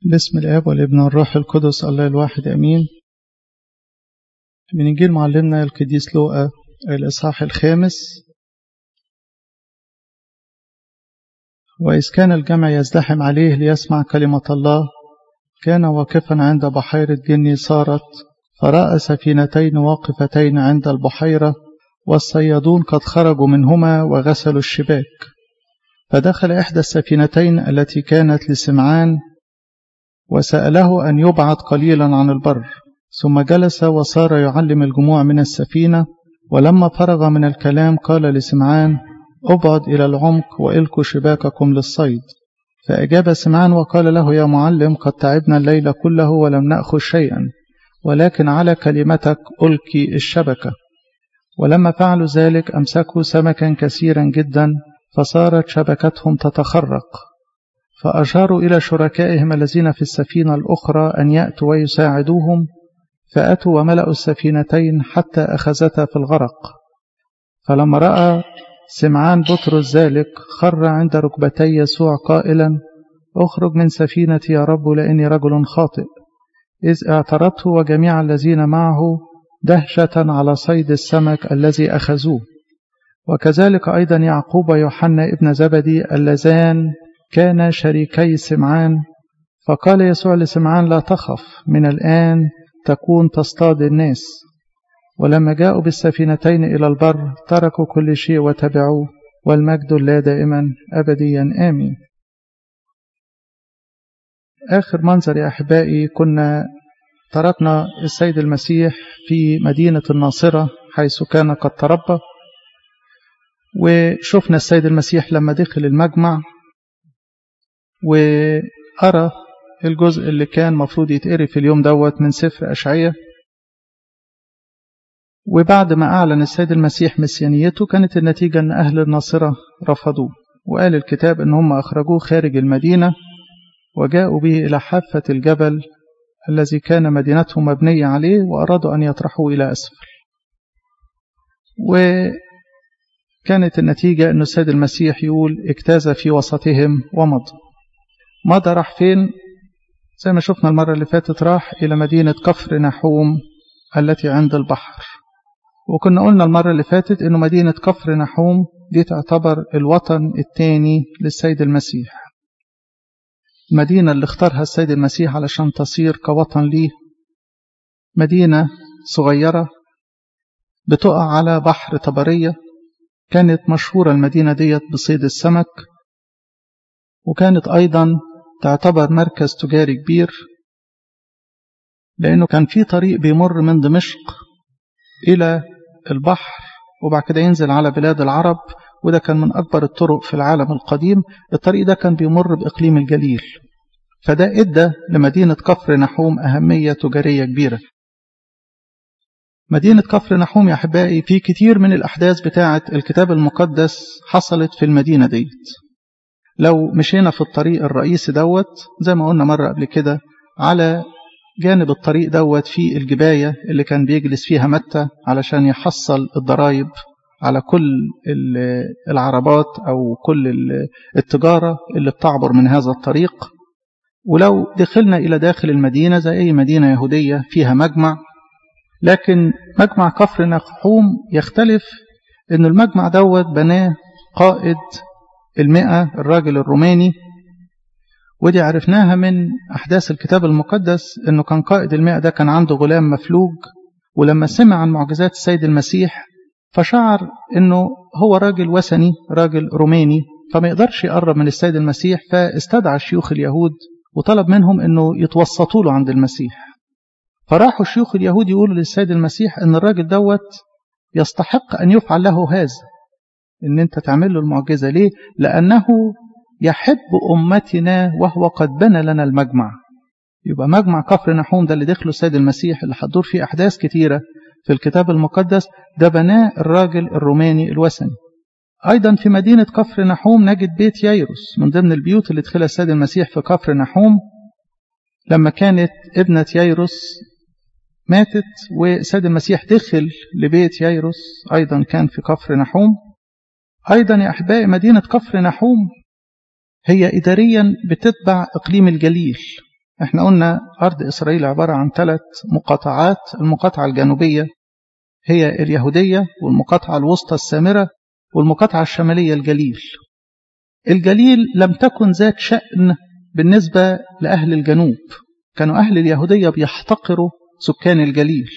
باسم الآب والابن والروح القدس الله الواحد أمين من إنجيل معلمنا القديس لوقا الإصحاح الخامس وإذ كان الجمع يزدحم عليه ليسمع كلمة الله كان واقفا عند بحيرة جني صارت فرأى سفينتين واقفتين عند البحيرة والصيادون قد خرجوا منهما وغسلوا الشباك فدخل إحدى السفينتين التي كانت لسمعان وسأله أن يبعد قليلا عن البر ثم جلس وصار يعلم الجموع من السفينة ولما فرغ من الكلام قال لسمعان ابعد إلى العمق وإلقوا شباككم للصيد فأجاب سمعان وقال له يا معلم قد تعبنا الليل كله ولم نأخذ شيئا ولكن على كلمتك ألقي الشبكة ولما فعلوا ذلك أمسكوا سمكا كثيرا جدا فصارت شبكتهم تتخرق فأشاروا إلى شركائهم الذين في السفينة الأخرى أن يأتوا ويساعدوهم فأتوا وملأوا السفينتين حتى أخذتا في الغرق فلما رأى سمعان بطرس ذلك خر عند ركبتي يسوع قائلا اخرج من سفينتي يا رب لأني رجل خاطئ إذ اعترضته وجميع الذين معه دهشة على صيد السمك الذي أخذوه وكذلك أيضا يعقوب ويوحنا ابن زبدي اللذان كان شريكي سمعان فقال يسوع لسمعان لا تخف من الآن تكون تصطاد الناس ولما جاءوا بالسفينتين إلى البر تركوا كل شيء وتبعوه والمجد لا دائما أبديا آمين آخر منظر يا أحبائي كنا تركنا السيد المسيح في مدينة الناصرة حيث كان قد تربى وشفنا السيد المسيح لما دخل المجمع وأرى الجزء اللي كان مفروض يتقري في اليوم دوت من سفر أشعية وبعد ما أعلن السيد المسيح مسيانيته كانت النتيجة أن أهل الناصرة رفضوه وقال الكتاب أن هم أخرجوه خارج المدينة وجاءوا به إلى حافة الجبل الذي كان مدينتهم مبنية عليه وأرادوا أن يطرحوه إلى أسفل وكانت النتيجة أن السيد المسيح يقول اجتاز في وسطهم ومضى مضى راح فين زي ما شفنا المرة اللي فاتت راح إلى مدينة كفر نحوم التي عند البحر وكنا قلنا المرة اللي فاتت أنه مدينة كفر نحوم دي تعتبر الوطن الثاني للسيد المسيح المدينة اللي اختارها السيد المسيح علشان تصير كوطن ليه مدينة صغيرة بتقع على بحر طبرية كانت مشهورة المدينة ديت بصيد السمك وكانت أيضا تعتبر مركز تجاري كبير لأنه كان في طريق بيمر من دمشق إلى البحر وبعد كده ينزل على بلاد العرب وده كان من أكبر الطرق في العالم القديم الطريق ده كان بيمر بإقليم الجليل فده إدى لمدينة كفر نحوم أهمية تجارية كبيرة مدينة كفر نحوم يا أحبائي في كتير من الأحداث بتاعة الكتاب المقدس حصلت في المدينة ديت لو مشينا في الطريق الرئيسي دوت زي ما قلنا مرة قبل كده على جانب الطريق دوت في الجباية اللي كان بيجلس فيها متى علشان يحصل الضرايب على كل العربات أو كل التجارة اللي بتعبر من هذا الطريق ولو دخلنا إلى داخل المدينة زي أي مدينة يهودية فيها مجمع لكن مجمع كفر نحوم يختلف أن المجمع دوت بناه قائد المئة الراجل الروماني ودي عرفناها من أحداث الكتاب المقدس أنه كان قائد المئة ده كان عنده غلام مفلوج ولما سمع عن معجزات السيد المسيح فشعر أنه هو راجل وثني راجل روماني فما يقدرش يقرب من السيد المسيح فاستدعى شيوخ اليهود وطلب منهم أنه يتوسطوا له عند المسيح فراحوا شيوخ اليهود يقولوا للسيد المسيح أن الراجل دوت يستحق أن يفعل له هذا ان انت تعمل له المعجزة ليه لانه يحب امتنا وهو قد بنى لنا المجمع يبقى مجمع كفر نحوم ده اللي دخله السيد المسيح اللي هتدور فيه احداث كتيرة في الكتاب المقدس ده بناه الراجل الروماني الوثني ايضا في مدينة كفر نحوم نجد بيت ييروس من ضمن البيوت اللي دخلها السيد المسيح في كفر نحوم لما كانت ابنة ييروس ماتت والسيد المسيح دخل لبيت ييروس ايضا كان في كفر نحوم أيضا يا أحبائي مدينة كفر نحوم هي إداريا بتتبع إقليم الجليل احنا قلنا أرض إسرائيل عبارة عن ثلاث مقاطعات المقاطعة الجنوبية هي اليهودية والمقاطعة الوسطى السامرة والمقاطعة الشمالية الجليل الجليل لم تكن ذات شأن بالنسبة لأهل الجنوب كانوا أهل اليهودية بيحتقروا سكان الجليل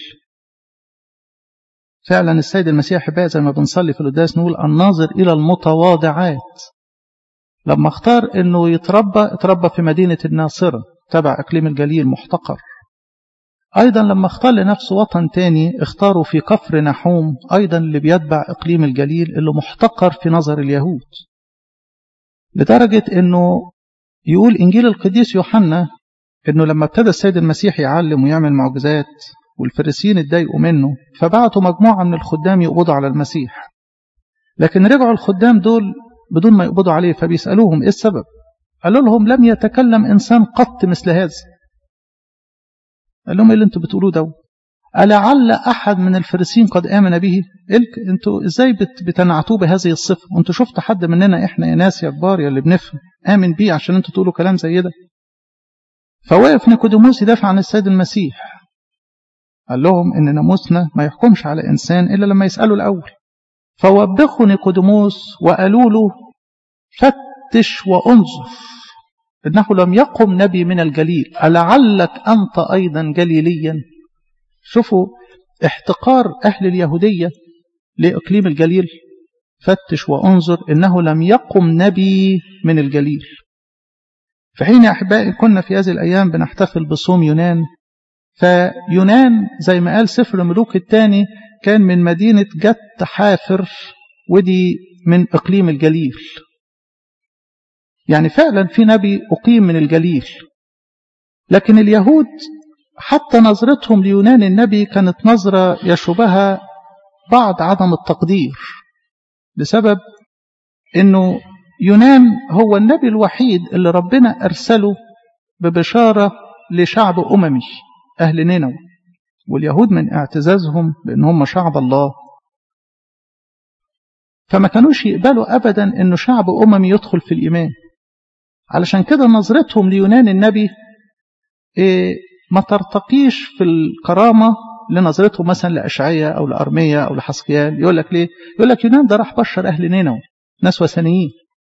فعلا السيد المسيح بقى زي ما بنصلي في القداس نقول الناظر إلى المتواضعات لما اختار أنه يتربى اتربى في مدينة الناصرة تبع إقليم الجليل محتقر أيضا لما اختار لنفسه وطن تاني اختاروا في كفر نحوم أيضا اللي بيتبع إقليم الجليل اللي محتقر في نظر اليهود لدرجة أنه يقول إنجيل القديس يوحنا أنه لما ابتدى السيد المسيح يعلم ويعمل معجزات والفريسيين اتضايقوا منه فبعتوا مجموعة من الخدام يقبضوا على المسيح لكن رجعوا الخدام دول بدون ما يقبضوا عليه فبيسألوهم إيه السبب قالوا لهم لم يتكلم إنسان قط مثل هذا قال لهم إيه اللي أنتوا بتقولوه ده ألعل أحد من الفريسين قد آمن به أنتوا إزاي بتنعتوه بهذه الصفة وأنتوا شفت حد مننا إحنا يا ناس يا كبار يا اللي بنفهم آمن بيه عشان أنتوا تقولوا كلام زي ده فوقف نيكوديموس يدافع عن السيد المسيح قال لهم إن ناموسنا ما يحكمش على إنسان إلا لما يسأله الأول فوبخوا نيكوديموس وقالوا له فتش وانظر إنه لم يقم نبي من الجليل ألعلك أنت أيضا جليليا شوفوا احتقار أهل اليهودية لإقليم الجليل فتش وانظر إنه لم يقم نبي من الجليل في حين يا أحبائي كنا في هذه الأيام بنحتفل بصوم يونان فيونان زي ما قال سفر ملوك الثاني كان من مدينة جت حافر ودي من إقليم الجليل يعني فعلا في نبي أقيم من الجليل لكن اليهود حتى نظرتهم ليونان النبي كانت نظرة يشبهها بعض عدم التقدير بسبب أنه يونان هو النبي الوحيد اللي ربنا أرسله ببشارة لشعب أممي أهل نينوى واليهود من اعتزازهم بأن هم شعب الله فما كانوش يقبلوا أبدا أنه شعب أممي يدخل في الإيمان علشان كده نظرتهم ليونان النبي إيه ما ترتقيش في الكرامة لنظرتهم مثلا لأشعية أو لأرمية أو لحسقيال يقول لك ليه؟ يقول لك يونان ده راح بشر أهل نينوى ناس وثنيين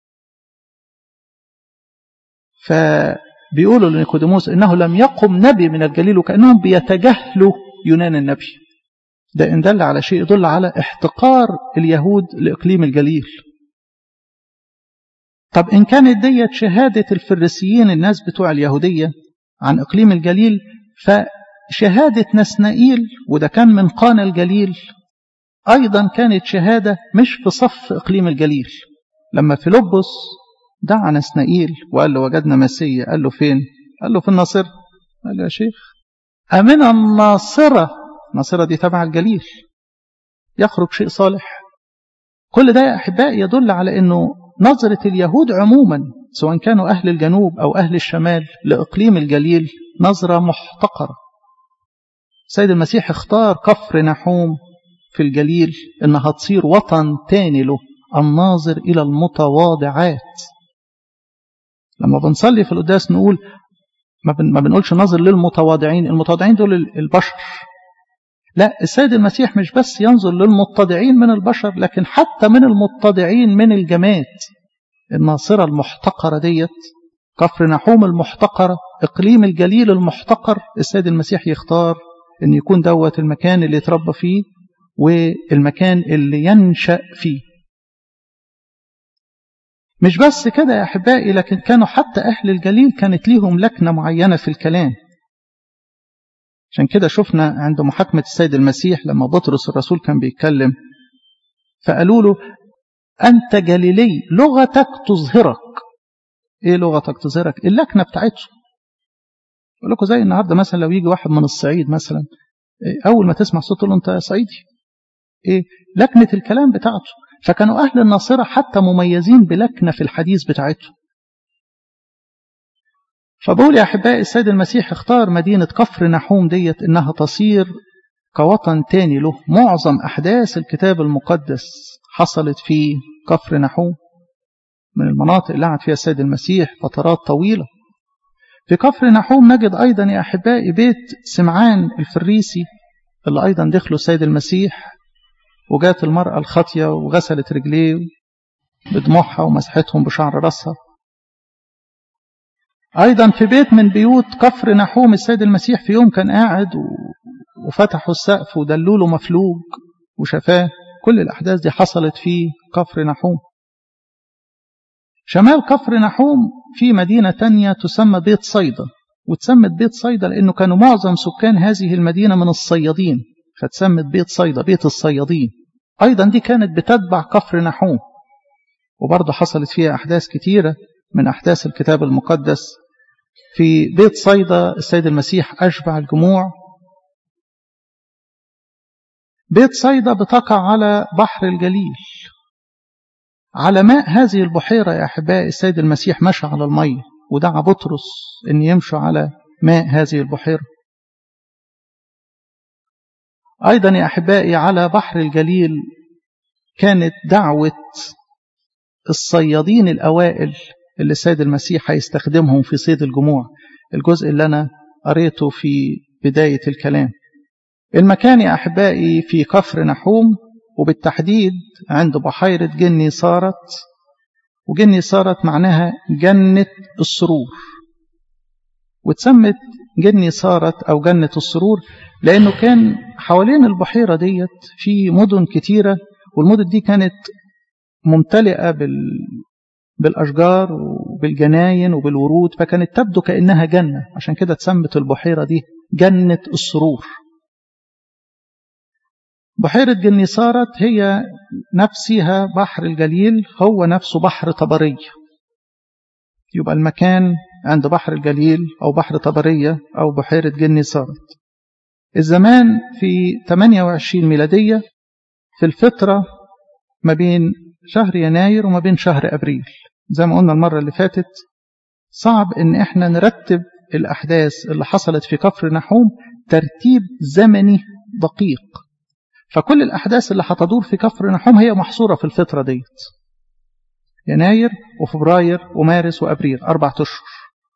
فبيقولوا لنيكوديموس إنه لم يقم نبي من الجليل وكأنهم بيتجاهلوا يونان النبي ده إن دل على شيء يدل على احتقار اليهود لإقليم الجليل طب إن كانت ديت شهادة الفريسيين الناس بتوع اليهودية عن إقليم الجليل فشهادة نسنائيل وده كان من قانا الجليل أيضا كانت شهادة مش في صف إقليم الجليل لما فيلبس دعا نسنائيل وقال له وجدنا مسيا قال له فين قال له في الناصرة قال له يا شيخ أمن الناصرة الناصرة دي تبع الجليل يخرج شيء صالح كل ده يا أحبائي يدل على أنه نظرة اليهود عموما سواء كانوا أهل الجنوب أو أهل الشمال لإقليم الجليل نظرة محتقرة سيد المسيح اختار كفر نحوم في الجليل إنها تصير وطن تاني له الناظر إلى المتواضعات لما بنصلي في القداس نقول ما بنقولش ناظر للمتواضعين المتواضعين دول البشر لا السيد المسيح مش بس ينظر للمتضعين من البشر لكن حتى من المتضعين من الجماد الناصرة المحتقرة ديت كفر نحوم المحتقرة إقليم الجليل المحتقر السيد المسيح يختار أن يكون دوت المكان اللي يتربى فيه والمكان اللي ينشأ فيه مش بس كده يا أحبائي لكن كانوا حتى أهل الجليل كانت ليهم لكنة معينة في الكلام عشان كده شفنا عند محاكمة السيد المسيح لما بطرس الرسول كان بيتكلم فقالوا له أنت جليلي لغتك تظهرك إيه لغتك تظهرك اللكنة بتاعته يقول لكم زي النهاردة مثلا لو يجي واحد من الصعيد مثلا أول ما تسمع صوت له أنت صعيدي إيه لكنة الكلام بتاعته فكانوا أهل الناصرة حتى مميزين بلكنة في الحديث بتاعته فبقول يا أحبائي السيد المسيح اختار مدينة كفر نحوم ديت إنها تصير كوطن تاني له معظم أحداث الكتاب المقدس حصلت في كفر نحوم من المناطق اللي قعد فيها السيد المسيح فترات طويلة في كفر نحوم نجد أيضا يا أحبائي بيت سمعان الفريسي اللي أيضا دخلوا السيد المسيح وجات المرأة الخاطية وغسلت رجليه بدموعها ومسحتهم بشعر راسها أيضا في بيت من بيوت كفر نحوم السيد المسيح في يوم كان قاعد وفتحوا السقف ودلوا له مفلوج وشفاه كل الأحداث دي حصلت في كفر نحوم شمال كفر نحوم في مدينة تانية تسمى بيت صيدا وتسمت بيت صيدا لأنه كانوا معظم سكان هذه المدينة من الصيادين فتسمت بيت صيدا بيت الصيادين أيضا دي كانت بتتبع كفر نحوم وبرضه حصلت فيها أحداث كتيرة من أحداث الكتاب المقدس في بيت صيدا السيد المسيح أشبع الجموع بيت صيدا بتقع على بحر الجليل على ماء هذه البحيرة يا أحبائي السيد المسيح مشى على المية ودعا بطرس أن يمشوا على ماء هذه البحيرة أيضا يا أحبائي على بحر الجليل كانت دعوة الصيادين الأوائل اللي السيد المسيح هيستخدمهم في صيد الجموع الجزء اللي أنا قريته في بداية الكلام المكان يا أحبائي في كفر نحوم وبالتحديد عند بحيرة جني صارت وجني صارت معناها جنة السرور وتسمت جني صارت أو جنة السرور لأنه كان حوالين البحيرة ديت في مدن كتيرة والمدن دي كانت ممتلئة بال... بالأشجار وبالجناين وبالورود فكانت تبدو كأنها جنة عشان كده تسمت البحيرة دي جنة السرور بحيرة جنيسارت هي نفسها بحر الجليل هو نفسه بحر طبرية يبقى المكان عند بحر الجليل أو بحر طبرية أو بحيرة جنيسارت الزمان في 28 ميلادية في الفترة ما بين شهر يناير وما بين شهر أبريل زي ما قلنا المرة اللي فاتت صعب إن إحنا نرتب الأحداث اللي حصلت في كفر نحوم ترتيب زمني دقيق فكل الأحداث اللي هتدور في كفر نحوم هي محصورة في الفترة ديت يناير وفبراير ومارس وأبريل أربعة أشهر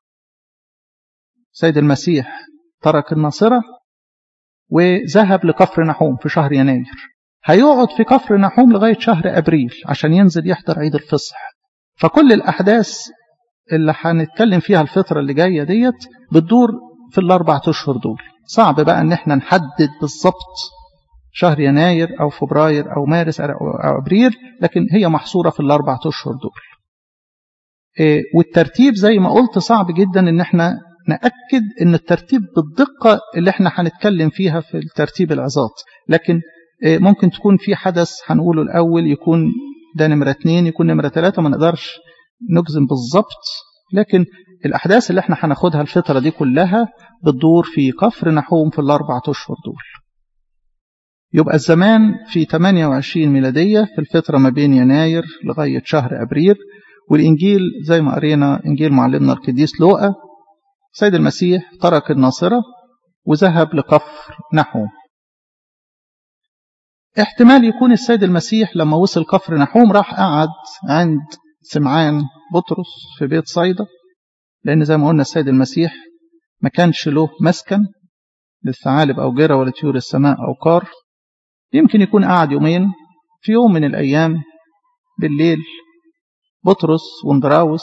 سيد المسيح ترك الناصرة وذهب لكفر نحوم في شهر يناير هيقعد في كفر نحوم لغاية شهر أبريل عشان ينزل يحضر عيد الفصح فكل الأحداث اللي هنتكلم فيها الفترة اللي جاية ديت بتدور في الأربعة أشهر دول صعب بقى إن احنا نحدد بالظبط شهر يناير أو فبراير أو مارس أو أبريل لكن هي محصورة في الأربعة أشهر دول إيه والترتيب زي ما قلت صعب جدا إن احنا نأكد إن الترتيب بالدقة اللي احنا هنتكلم فيها في الترتيب العظات لكن إيه ممكن تكون في حدث هنقوله الأول يكون ده نمرة اتنين يكون نمرة تلاتة ما نقدرش نجزم بالظبط لكن الأحداث اللي احنا هناخدها الفترة دي كلها بتدور في كفر نحوم في الأربعة أشهر دول يبقى الزمان في 28 ميلادية في الفترة ما بين يناير لغاية شهر أبريل والإنجيل زي ما قرينا إنجيل معلمنا القديس لوقا سيد المسيح ترك الناصرة وذهب لكفر نحوم احتمال يكون السيد المسيح لما وصل كفر نحوم راح قعد عند سمعان بطرس في بيت صيدا لأن زي ما قلنا السيد المسيح ما كانش له مسكن للثعالب أو جرة ولا طيور السماء أو قار يمكن يكون قعد يومين في يوم من الأيام بالليل بطرس واندراوس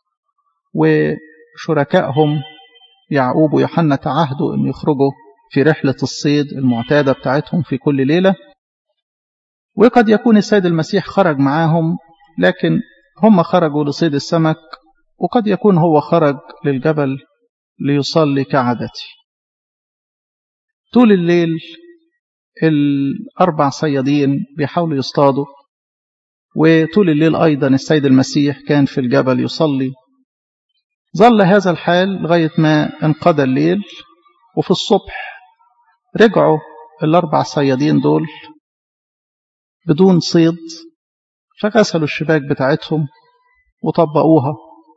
وشركائهم يعقوب ويوحنا تعهدوا أن يخرجوا في رحلة الصيد المعتادة بتاعتهم في كل ليلة وقد يكون السيد المسيح خرج معاهم لكن هم خرجوا لصيد السمك وقد يكون هو خرج للجبل ليصلي كعادته طول الليل الأربع صيادين بيحاولوا يصطادوا وطول الليل أيضا السيد المسيح كان في الجبل يصلي ظل هذا الحال لغاية ما انقضى الليل وفي الصبح رجعوا الأربع صيادين دول بدون صيد فغسلوا الشباك بتاعتهم وطبقوها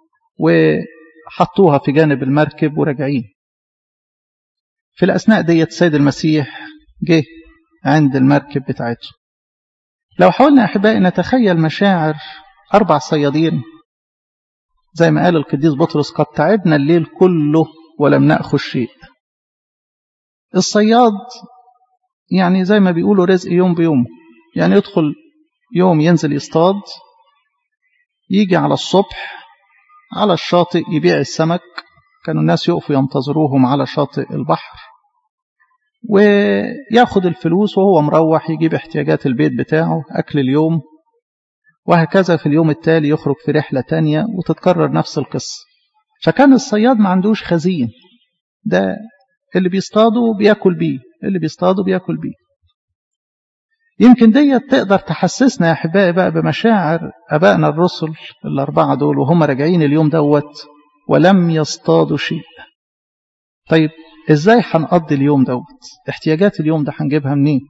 وحطوها في جانب المركب وراجعين في الأثناء ديت السيد المسيح جه عند المركب بتاعته لو حاولنا أحبائي نتخيل مشاعر أربع صيادين زي ما قال القديس بطرس قد تعبنا الليل كله ولم نأخذ شيء الصياد يعني زي ما بيقولوا رزق يوم بيوم يعني يدخل يوم ينزل يصطاد يجي على الصبح على الشاطئ يبيع السمك كانوا الناس يقفوا ينتظروهم على شاطئ البحر وياخد الفلوس وهو مروح يجيب احتياجات البيت بتاعه أكل اليوم وهكذا في اليوم التالي يخرج في رحلة تانية وتتكرر نفس القصة فكان الصياد ما عندوش خزين ده اللي بيصطادوا بياكل بيه اللي بيصطادوا بياكل بيه يمكن دي تقدر تحسسنا يا أحبائي بقى بمشاعر أبائنا الرسل الأربعة دول وهم راجعين اليوم دوت ولم يصطادوا شيء طيب ازاي هنقضي اليوم دوت احتياجات اليوم ده هنجيبها منين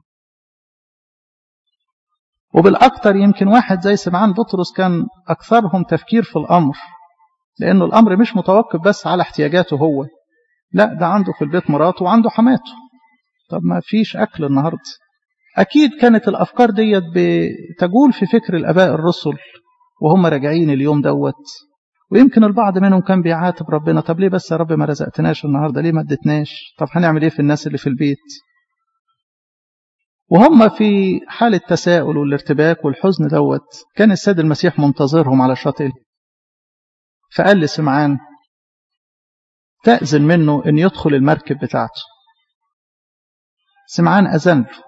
وبالأكثر يمكن واحد زي سمعان بطرس كان أكثرهم تفكير في الأمر لأنه الأمر مش متوقف بس على احتياجاته هو لا ده عنده في البيت مراته وعنده حماته طب ما فيش أكل النهاردة أكيد كانت الأفكار ديت بتجول في فكر الأباء الرسل وهم راجعين اليوم دوت ويمكن البعض منهم كان بيعاتب ربنا طب ليه بس يا رب ما رزقتناش النهارده ليه ما اديتناش طب هنعمل ايه في الناس اللي في البيت وهم في حالة تساؤل والارتباك والحزن دوت كان السيد المسيح منتظرهم على الشاطئ فقال لسمعان تأذن منه أن يدخل المركب بتاعته سمعان أذن له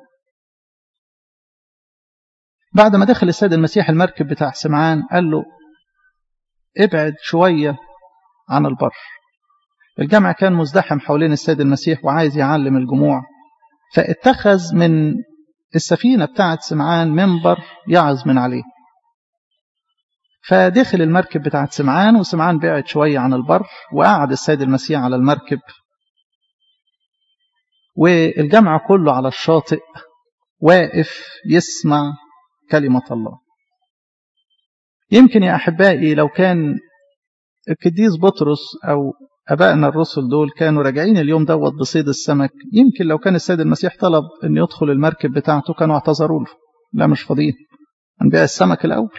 بعد ما دخل السيد المسيح المركب بتاع سمعان قال له ابعد شوية عن البر الجمع كان مزدحم حوالين السيد المسيح وعايز يعلم الجموع فاتخذ من السفينة بتاعت سمعان منبر يعظ من عليه فدخل المركب بتاعت سمعان وسمعان بعد شوية عن البر وقعد السيد المسيح على المركب والجمع كله على الشاطئ واقف يسمع كلمة الله يمكن يا أحبائي لو كان القديس بطرس أو أبائنا الرسل دول كانوا راجعين اليوم دوت بصيد السمك يمكن لو كان السيد المسيح طلب أن يدخل المركب بتاعته كانوا اعتذروا له لا مش فاضيين هنبيع السمك الأول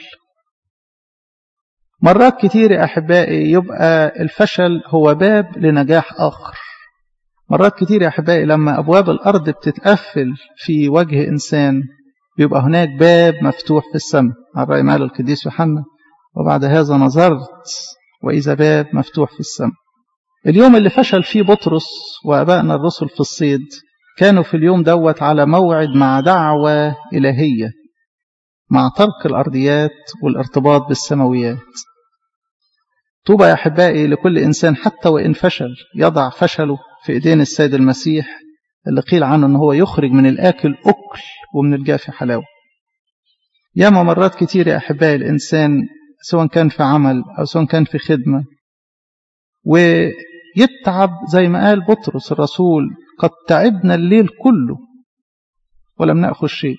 مرات كتير يا أحبائي يبقى الفشل هو باب لنجاح آخر مرات كتير يا أحبائي لما أبواب الأرض بتتقفل في وجه إنسان بيبقى هناك باب مفتوح في السماء على رأي مال القديس يوحنا وبعد هذا نظرت وإذا باب مفتوح في السماء اليوم اللي فشل فيه بطرس وأبائنا الرسل في الصيد كانوا في اليوم دوت على موعد مع دعوة إلهية مع ترك الأرضيات والارتباط بالسماويات طوبى يا أحبائي لكل إنسان حتى وإن فشل يضع فشله في إيدين السيد المسيح اللي قيل عنه أنه هو يخرج من الآكل أكل ومن الجافي حلاوة ياما مرات كتير يا أحبائي الإنسان سواء كان في عمل أو سواء كان في خدمة ويتعب زي ما قال بطرس الرسول قد تعبنا الليل كله ولم نأخذ شيء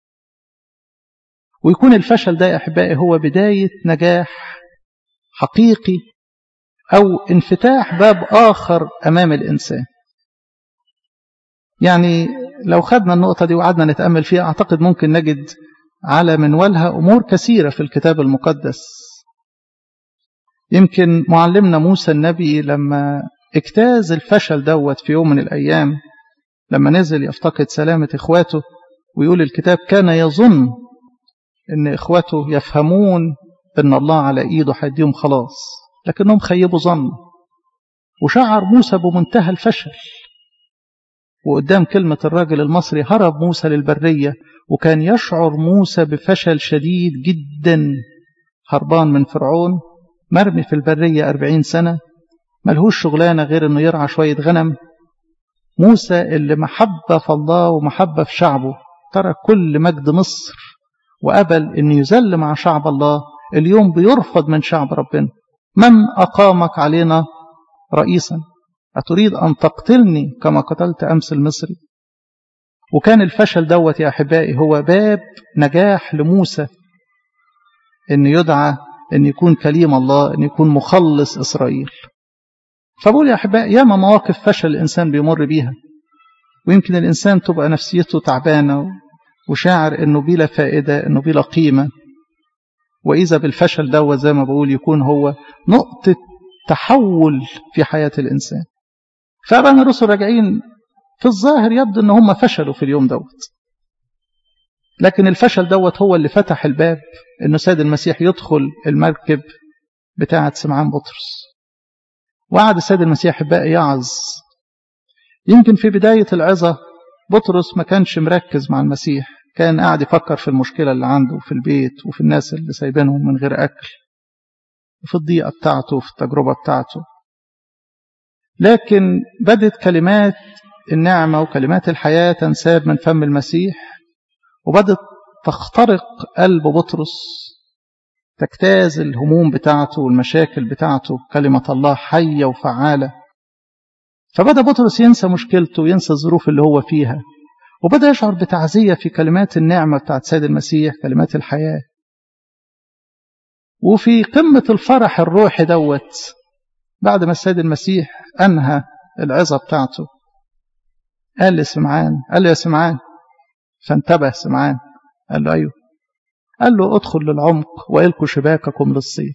ويكون الفشل ده يا أحبائي هو بداية نجاح حقيقي أو انفتاح باب آخر أمام الإنسان يعني لو خدنا النقطة دي وقعدنا نتأمل فيها أعتقد ممكن نجد على منوالها أمور كثيرة في الكتاب المقدس يمكن معلمنا موسى النبي لما اجتاز الفشل دوت في يوم من الأيام لما نزل يفتقد سلامة إخواته ويقول الكتاب كان يظن أن إخواته يفهمون أن الله على إيده هيديهم خلاص لكنهم خيبوا ظن وشعر موسى بمنتهى الفشل وقدام كلمة الراجل المصري هرب موسى للبرية وكان يشعر موسى بفشل شديد جدا هربان من فرعون مرمي في البرية أربعين سنة ملهوش شغلانة غير أنه يرعى شوية غنم موسى اللي محبة في الله ومحبة في شعبه ترك كل مجد مصر وقبل أن يذل مع شعب الله اليوم بيرفض من شعب ربنا من أقامك علينا رئيسا أتريد أن تقتلني كما قتلت أمس المصري وكان الفشل دوت يا أحبائي هو باب نجاح لموسى أن يدعى أن يكون كليم الله أن يكون مخلص إسرائيل فبقول يا أحبائي ياما مواقف فشل الإنسان بيمر بيها ويمكن الإنسان تبقى نفسيته تعبانة وشاعر أنه بلا فائدة أنه بلا قيمة وإذا بالفشل دوت زي ما بقول يكون هو نقطة تحول في حياة الإنسان فأبانا الرسل راجعين في الظاهر يبدو أن هم فشلوا في اليوم دوت لكن الفشل دوت هو اللي فتح الباب أنه سيد المسيح يدخل المركب بتاعة سمعان بطرس وقعد السيد المسيح بقى يعظ يمكن في بداية العظة بطرس ما كانش مركز مع المسيح كان قاعد يفكر في المشكلة اللي عنده في البيت وفي الناس اللي سايبينهم من غير أكل وفي الضيقة بتاعته وفي التجربة بتاعته لكن بدت كلمات النعمة وكلمات الحياة تنساب من فم المسيح وبدت تخترق قلب بطرس تجتاز الهموم بتاعته والمشاكل بتاعته كلمة الله حية وفعالة فبدأ بطرس ينسى مشكلته وينسى الظروف اللي هو فيها وبدأ يشعر بتعزية في كلمات النعمة بتاعت سيد المسيح كلمات الحياة وفي قمة الفرح الروحي دوت بعد ما السيد المسيح أنهى العظة بتاعته قال لسمعان قال له يا سمعان فانتبه سمعان قال له أيوه قال له ادخل للعمق وإلقوا شباككم للصيد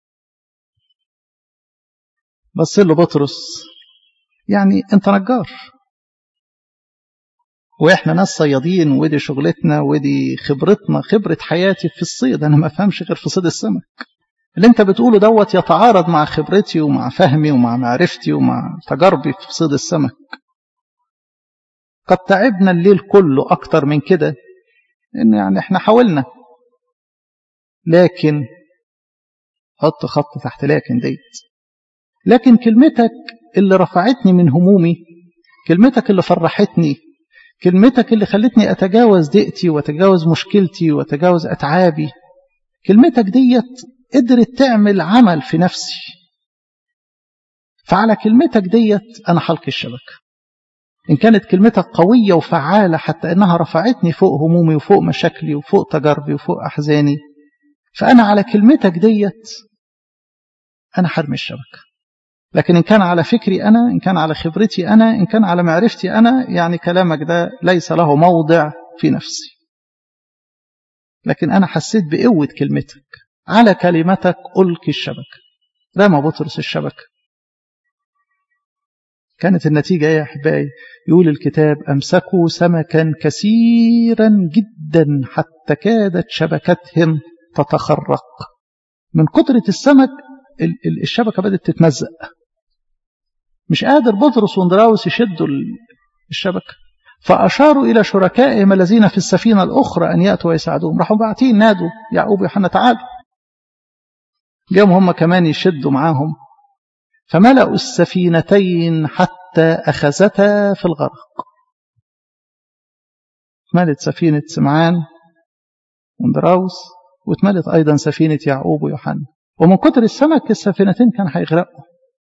بص له بطرس يعني انت نجار واحنا ناس صيادين ودي شغلتنا ودي خبرتنا خبرة حياتي في الصيد انا ما افهمش غير في صيد السمك اللي انت بتقوله دوت يتعارض مع خبرتي ومع فهمي ومع معرفتي ومع تجاربي في صيد السمك قد تعبنا الليل كله اكتر من كده ان يعني احنا حاولنا لكن حط خط تحت لكن ديت لكن كلمتك اللي رفعتني من همومي كلمتك اللي فرحتني كلمتك اللي خلتني أتجاوز ضيقتي وأتجاوز مشكلتي وأتجاوز أتعابي كلمتك ديت قدرت تعمل عمل في نفسي فعلى كلمتك ديت أنا حلق الشبكة إن كانت كلمتك قوية وفعالة حتى إنها رفعتني فوق همومي وفوق مشاكلي وفوق تجاربي وفوق أحزاني فأنا على كلمتك ديت أنا حرمي الشبكة لكن إن كان على فكري أنا إن كان على خبرتي أنا إن كان على معرفتي أنا يعني كلامك ده ليس له موضع في نفسي لكن أنا حسيت بقوة كلمتك على كلمتك ألقي الشبكة رمى بطرس الشبكة كانت النتيجة يا أحبائي يقول الكتاب أمسكوا سمكا كثيرا جدا حتى كادت شبكتهم تتخرق من كترة السمك الشبكة بدأت تتمزق مش قادر بطرس واندراوس يشدوا الشبكة فأشاروا إلى شركائهم الذين في السفينة الأخرى أن يأتوا ويساعدوهم راحوا باعتين نادوا يعقوب ويوحنا تعالوا جاهم هم كمان يشدوا معاهم فملأوا السفينتين حتى أخذتا في الغرق اتملت سفينة سمعان واندراوس واتملت أيضا سفينة يعقوب ويوحنا ومن كتر السمك السفينتين كان هيغرقوا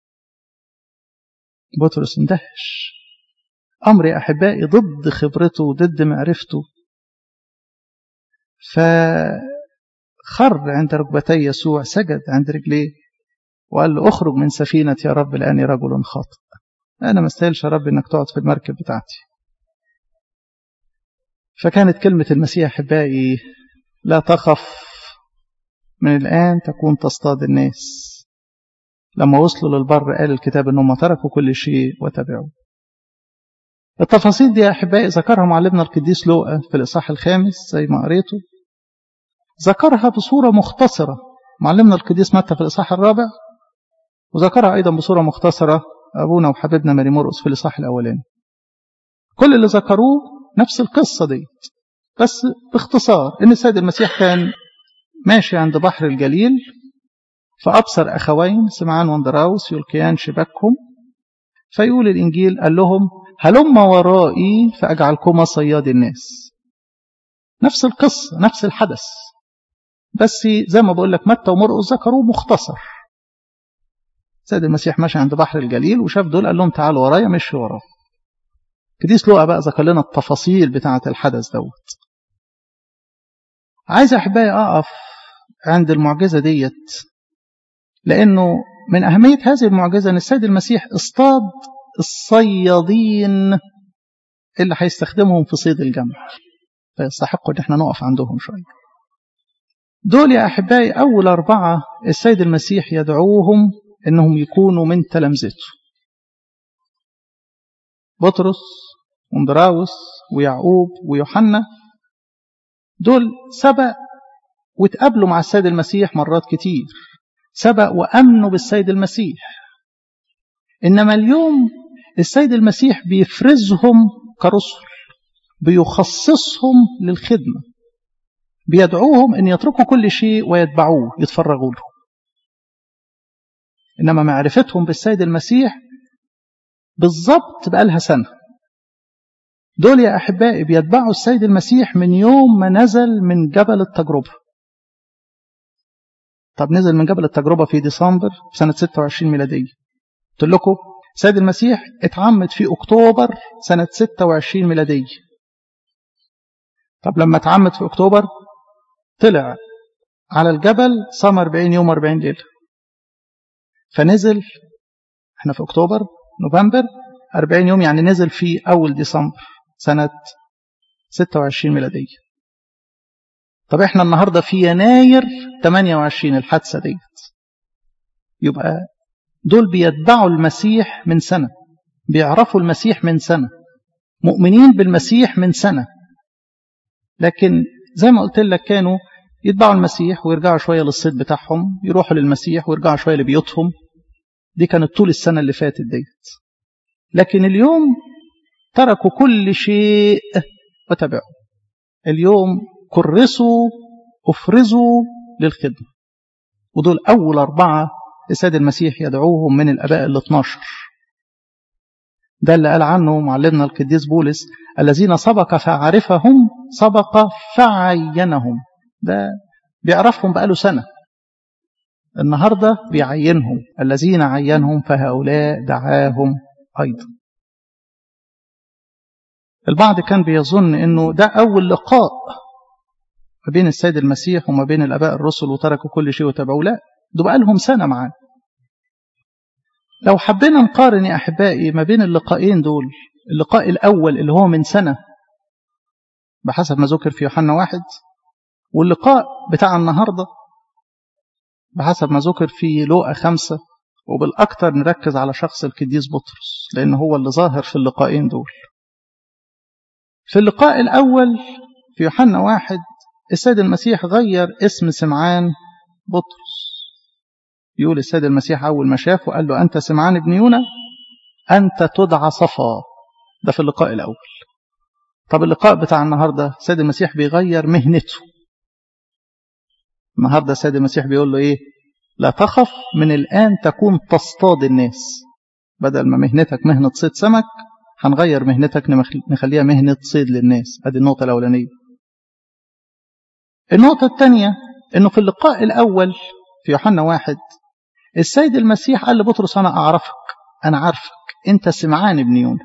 بطرس اندهش أمر يا أحبائي ضد خبرته وضد معرفته فخر عند ركبتي يسوع سجد عند رجليه وقال له اخرج من سفينة يا رب لأني رجل خاطئ أنا ما استاهلش يا رب إنك تقعد في المركب بتاعتي فكانت كلمة المسيح أحبائي لا تخف من الآن تكون تصطاد الناس لما وصلوا للبر قال الكتاب انهم تركوا كل شيء وتبعوا التفاصيل دي يا احبائي ذكرها معلمنا القديس لوقا في الاصحاح الخامس زي ما قريته ذكرها بصوره مختصره معلمنا القديس متى في الاصحاح الرابع وذكرها ايضا بصوره مختصره ابونا وحبيبنا ماري مرقس في الاصحاح الاولاني كل اللي ذكروه نفس القصه دي بس باختصار ان السيد المسيح كان ماشي عند بحر الجليل فأبصر أخوين سمعان واندراوس يلقيان شباكهم فيقول الإنجيل قال لهم هلم ورائي فأجعلكما صياد الناس نفس القصة نفس الحدث بس زي ما بقول لك متى ومرقس ذكروه مختصر سيد المسيح ماشي عند بحر الجليل وشاف دول قال لهم تعالوا ورايا مشي وراه قديس لوقا بقى ذكر لنا التفاصيل بتاعة الحدث دوت عايز أحبائي أقف عند المعجزة ديت لأنه من أهمية هذه المعجزة أن السيد المسيح اصطاد الصيادين اللي هيستخدمهم في صيد الجمع فيستحقوا أن احنا نقف عندهم شوية دول يا أحبائي أول أربعة السيد المسيح يدعوهم إنهم يكونوا من تلامذته بطرس وندراوس ويعقوب ويوحنا دول سبق واتقابلوا مع السيد المسيح مرات كتير سبق وأمنوا بالسيد المسيح إنما اليوم السيد المسيح بيفرزهم كرسل بيخصصهم للخدمة بيدعوهم أن يتركوا كل شيء ويتبعوه يتفرغوا له إنما معرفتهم بالسيد المسيح بالضبط بقالها سنة دول يا أحبائي بيتبعوا السيد المسيح من يوم ما نزل من جبل التجربة طب نزل من جبل التجربة في ديسمبر في سنة 26 ميلادية قلت لكم السيد المسيح اتعمد في أكتوبر سنة 26 ميلادية طب لما اتعمد في أكتوبر طلع على الجبل صام 40 يوم 40 ليلة فنزل احنا في أكتوبر نوفمبر 40 يوم يعني نزل في أول ديسمبر سنة 26 ميلادية طب احنا النهاردة في يناير 28 الحادثة ديت يبقى دول بيتبعوا المسيح من سنة بيعرفوا المسيح من سنة مؤمنين بالمسيح من سنة لكن زي ما قلت لك كانوا يتبعوا المسيح ويرجعوا شوية للصيد بتاعهم يروحوا للمسيح ويرجعوا شوية لبيوتهم دي كانت طول السنة اللي فاتت ديت لكن اليوم تركوا كل شيء وتبعوا اليوم كرسوا افرزوا للخدمة ودول أول أربعة السيد المسيح يدعوهم من الأباء ال 12 ده اللي قال عنه معلمنا القديس بولس الذين سبق فعرفهم سبق فعينهم ده بيعرفهم بقاله سنة النهاردة بيعينهم الذين عينهم فهؤلاء دعاهم أيضا البعض كان بيظن أنه ده أول لقاء ما بين السيد المسيح وما بين الأباء الرسل وتركوا كل شيء وتبعوا لا ده بقى لهم سنة معاه لو حبينا نقارن يا أحبائي ما بين اللقاءين دول اللقاء الأول اللي هو من سنة بحسب ما ذكر في يوحنا واحد واللقاء بتاع النهاردة بحسب ما ذكر في لوقا خمسة وبالأكثر نركز على شخص القديس بطرس لأن هو اللي ظاهر في اللقاءين دول في اللقاء الأول في يوحنا واحد السيد المسيح غير اسم سمعان بطرس يقول السيد المسيح أول ما شافه قال له أنت سمعان ابن يونا أنت تدعى صفا ده في اللقاء الأول طب اللقاء بتاع النهاردة السيد المسيح بيغير مهنته النهاردة السيد المسيح بيقول له إيه لا تخف من الآن تكون تصطاد الناس بدل ما مهنتك مهنة صيد سمك هنغير مهنتك نخليها مهنة صيد للناس ادي النقطة الأولانية النقطة الثانية انه في اللقاء الأول في يوحنا واحد السيد المسيح قال لبطرس أنا أعرفك أنا عارفك أنت سمعان ابن يونا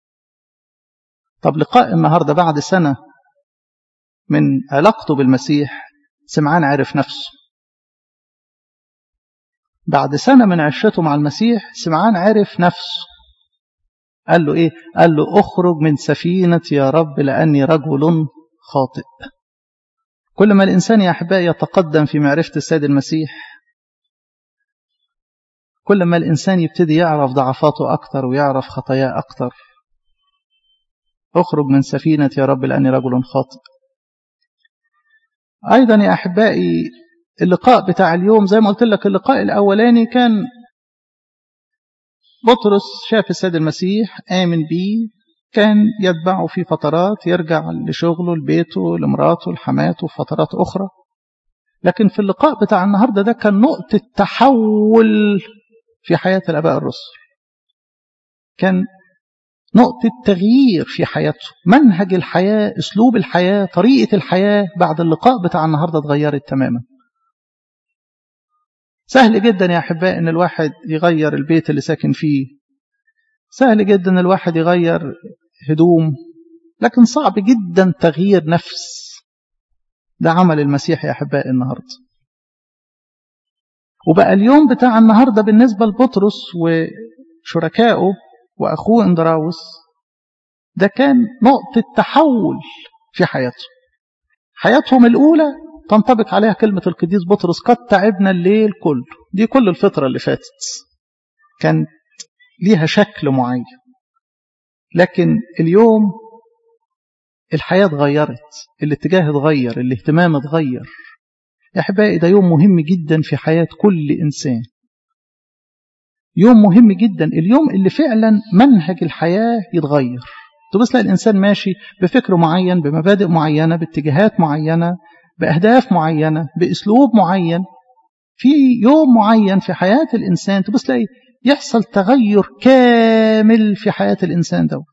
طب لقاء النهاردة بعد سنة من علاقته بالمسيح سمعان عرف نفسه بعد سنة من عشرته مع المسيح سمعان عرف نفسه قال له إيه قال له أخرج من سفينة يا رب لأني رجل خاطئ كل ما الإنسان يا أحبائي يتقدم في معرفة السيد المسيح كل ما الإنسان يبتدي يعرف ضعفاته أكتر ويعرف خطاياه أكتر أخرج من سفينة يا رب لأني رجل خاطئ أيضا يا أحبائي اللقاء بتاع اليوم زي ما قلت لك اللقاء الأولاني كان بطرس شاف السيد المسيح آمن بيه كان يتبعه في فترات يرجع لشغله لبيته لمراته لحماته في فترات أخرى لكن في اللقاء بتاع النهاردة ده كان نقطة تحول في حياة الأباء الرسل كان نقطة تغيير في حياته منهج الحياة أسلوب الحياة طريقة الحياة بعد اللقاء بتاع النهاردة اتغيرت تماما سهل جدا يا أحباء أن الواحد يغير البيت اللي ساكن فيه سهل جدا الواحد يغير هدوم لكن صعب جدا تغيير نفس ده عمل المسيح يا أحباء النهاردة وبقى اليوم بتاع النهاردة بالنسبة لبطرس وشركائه وأخوه اندراوس ده كان نقطة تحول في حياته حياتهم الأولى تنطبق عليها كلمة القديس بطرس قد تعبنا الليل كله دي كل الفترة اللي فاتت كان ليها شكل معين لكن اليوم الحياة اتغيرت الاتجاه اتغير الاهتمام اتغير يا أحبائي ده يوم مهم جدا في حياة كل إنسان يوم مهم جدا اليوم اللي فعلا منهج الحياة يتغير تبص تلاقي الإنسان ماشي بفكر معين بمبادئ معينة باتجاهات معينة بأهداف معينة بأسلوب معين في يوم معين في حياة الإنسان تبص تلاقي يحصل تغير كامل في حياة الإنسان دوت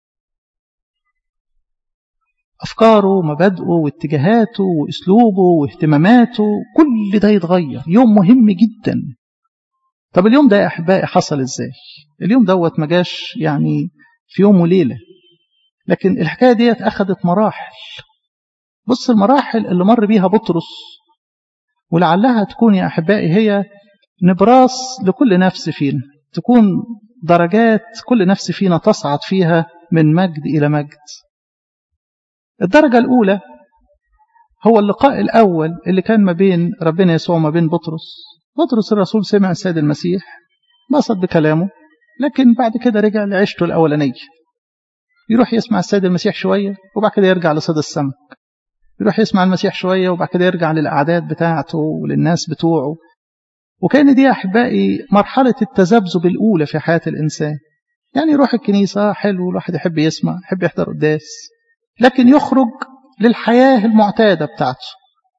أفكاره مبادئه واتجاهاته وأسلوبه واهتماماته كل ده يتغير يوم مهم جدا طب اليوم ده يا أحبائي حصل إزاي اليوم دوت ما جاش يعني في يوم وليلة لكن الحكاية ديت أخذت مراحل بص المراحل اللي مر بيها بطرس ولعلها تكون يا أحبائي هي نبراس لكل نفس فينا تكون درجات كل نفس فينا تصعد فيها من مجد إلى مجد الدرجة الأولى هو اللقاء الأول اللي كان ما بين ربنا يسوع وما بين بطرس بطرس الرسول سمع السيد المسيح بسط بكلامه لكن بعد كده رجع لعيشته الأولانية يروح يسمع السيد المسيح شوية وبعد كده يرجع لصيد السمك يروح يسمع المسيح شوية وبعد كده يرجع للأعداد بتاعته وللناس بتوعه وكان دي أحبائي مرحلة التذبذب الأولى في حياة الإنسان يعني يروح الكنيسة حلو الواحد يحب يسمع يحب يحضر قداس لكن يخرج للحياة المعتادة بتاعته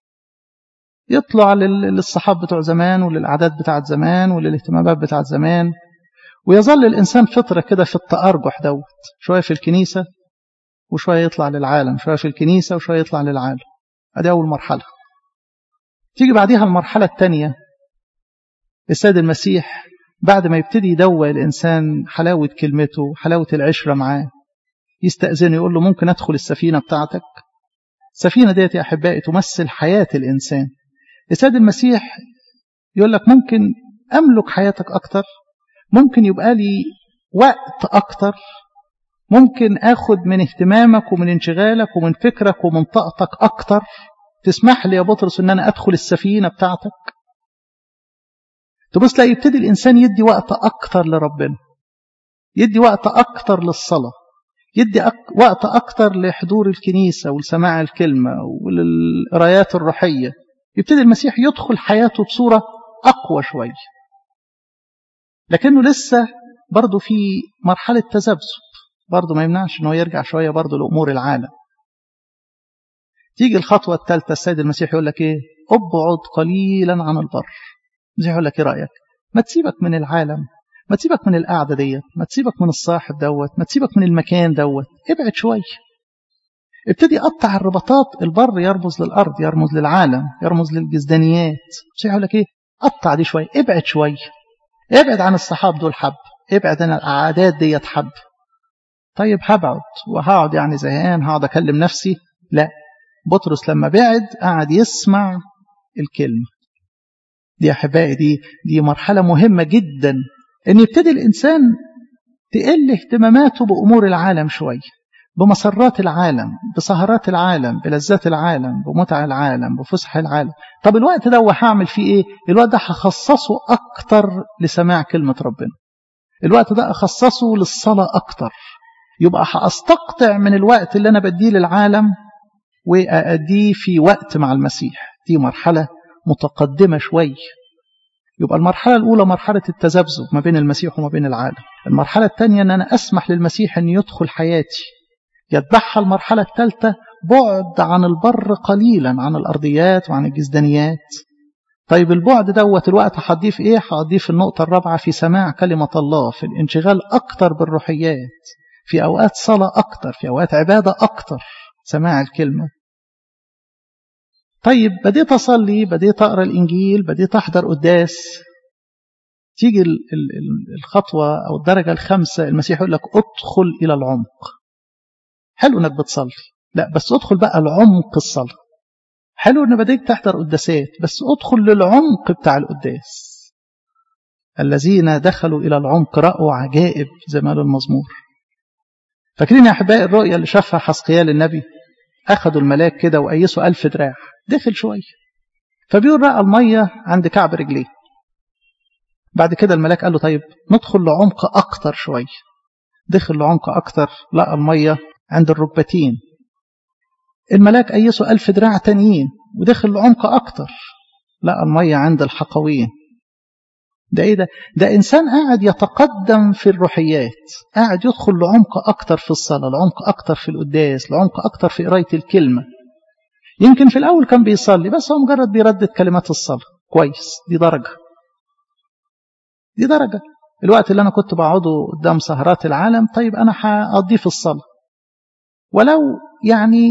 يطلع للصحاب بتوع زمان وللأعداد بتاعت زمان وللاهتمامات بتاعت زمان ويظل الإنسان فترة كده في التأرجح دوت شوية في الكنيسة وشوية يطلع للعالم شوية في الكنيسة وشوية يطلع للعالم ادي أول مرحلة تيجي بعديها المرحلة الثانية السيد المسيح بعد ما يبتدي يدوى الإنسان حلاوة كلمته حلاوة العشرة معاه يستأذنه يقول له ممكن أدخل السفينة بتاعتك السفينة ديت يا أحبائي تمثل حياة الإنسان السيد المسيح يقول لك ممكن أملك حياتك أكتر ممكن يبقى لي وقت أكتر ممكن أخد من اهتمامك ومن انشغالك ومن فكرك ومن طاقتك أكتر تسمح لي يا بطرس أن أنا أدخل السفينة بتاعتك تبص لا يبتدي الإنسان يدي وقت أكتر لربنا يدي وقت أكتر للصلاة يدي أك... وقت أكتر لحضور الكنيسة ولسماع الكلمة وللقرايات الروحية يبتدي المسيح يدخل حياته بصورة أقوى شوية لكنه لسه برضه في مرحلة تذبذب برضه ما يمنعش أنه يرجع شوية برضه لأمور العالم تيجي الخطوة الثالثة السيد المسيح يقول لك إيه ابعد قليلا عن البر المسيح يقول لك إيه رأيك ما تسيبك من العالم ما تسيبك من القعدة ديت ما تسيبك من الصاحب دوت ما تسيبك من المكان دوت ابعد شوية ابتدي يقطع الرباطات البر يرمز للأرض يرمز للعالم يرمز للجزدانيات مش يقول لك ايه قطع دي شوية ابعد شوية ابعد عن الصحاب دول حب ابعد عن العادات ديت حب طيب هبعد وهقعد يعني زهقان هقعد اكلم نفسي لا بطرس لما بعد قعد يسمع الكلمة دي احبائي دي دي مرحلة مهمة جدا ان يبتدي الانسان تقل اهتماماته بامور العالم شويه بمسرات العالم بسهرات العالم بلذات العالم بمتع العالم بفسح العالم طب الوقت ده هعمل فيه ايه الوقت ده هخصصه اكتر لسماع كلمه ربنا الوقت ده اخصصه للصلاه اكتر يبقى هاستقطع من الوقت اللي انا بديه للعالم واديه في وقت مع المسيح دي مرحله متقدمه شويه يبقى المرحلة الأولى مرحلة التذبذب ما بين المسيح وما بين العالم المرحلة الثانية أن أنا أسمح للمسيح أن يدخل حياتي يتبعها المرحلة الثالثة بعد عن البر قليلا عن الأرضيات وعن الجزدانيات طيب البعد دوت الوقت هضيف ايه هضيف النقطة الرابعة في سماع كلمة الله في الانشغال أكتر بالروحيات في أوقات صلاة أكتر في أوقات عبادة أكتر سماع الكلمة طيب بديت أصلي بديت أقرأ الإنجيل بديت أحضر قداس تيجي الخطوة أو الدرجة الخامسة المسيح يقول لك ادخل إلى العمق حلو إنك بتصلي لا بس ادخل بقى العمق الصلاة حلو إن بديت تحضر قداسات بس ادخل للعمق بتاع القداس الذين دخلوا إلى العمق رأوا عجائب زي ما قال المزمور فاكرين يا أحبائي الرؤيا اللي شافها حسقيال النبي أخذوا الملاك كده وقيسوا ألف دراع دخل شوية فبيقول رأى المية عند كعب رجليه بعد كده الملاك قال له طيب ندخل لعمق أكتر شوية دخل لعمق أكتر لقى المية عند الركبتين الملاك قيسه ألف دراع تانيين ودخل لعمق أكتر لقى المية عند الحقوين ده ايه ده ده انسان قاعد يتقدم في الروحيات قاعد يدخل لعمق اكتر في الصلاه لعمق اكتر في القداس لعمق اكتر في قرايه الكلمه يمكن في الاول كان بيصلي بس هو مجرد بيردد كلمات الصلاه كويس دي درجه دي درجه الوقت اللي انا كنت بقعده قدام سهرات العالم طيب انا هقضيه في الصلاه ولو يعني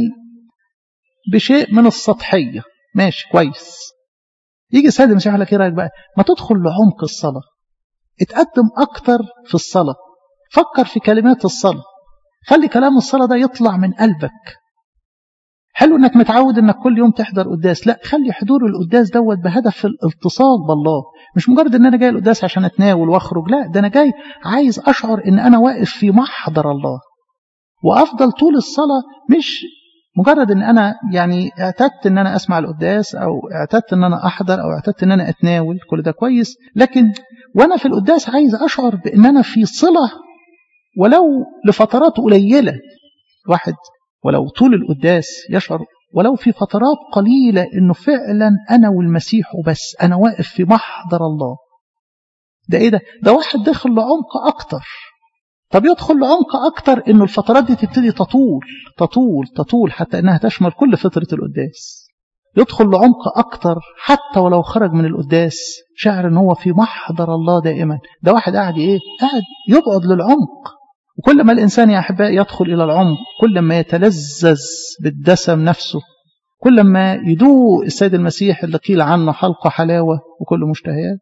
بشيء من السطحيه ماشي كويس يجي السيد المسيح يقول لك ايه رايك بقى ما تدخل لعمق الصلاه اتقدم اكتر في الصلاه فكر في كلمات الصلاه خلي كلام الصلاه ده يطلع من قلبك حلو انك متعود انك كل يوم تحضر قداس لا خلي حضور القداس دوت بهدف الالتصاق بالله مش مجرد ان انا جاي القداس عشان اتناول واخرج لا ده انا جاي عايز اشعر ان انا واقف في محضر الله وافضل طول الصلاه مش مجرد ان انا يعني اعتدت ان انا اسمع القداس او اعتدت ان انا احضر او اعتدت ان انا اتناول كل ده كويس لكن وانا في القداس عايز اشعر بان انا في صله ولو لفترات قليله واحد ولو طول القداس يشعر ولو في فترات قليله انه فعلا انا والمسيح وبس انا واقف في محضر الله ده ايه ده ده واحد داخل لعمق اكتر طب يدخل لعمق أكتر إنه الفترات دي تبتدي تطول تطول تطول حتى إنها تشمل كل فترة القداس يدخل لعمق أكتر حتى ولو خرج من القداس شعر إن هو في محضر الله دائما ده واحد قاعد إيه قاعد يبعد للعمق وكل ما الإنسان يا أحبائي يدخل إلى العمق كل ما يتلذذ بالدسم نفسه كل ما يدوق السيد المسيح اللي قيل عنه حلقة حلاوة وكل مشتهيات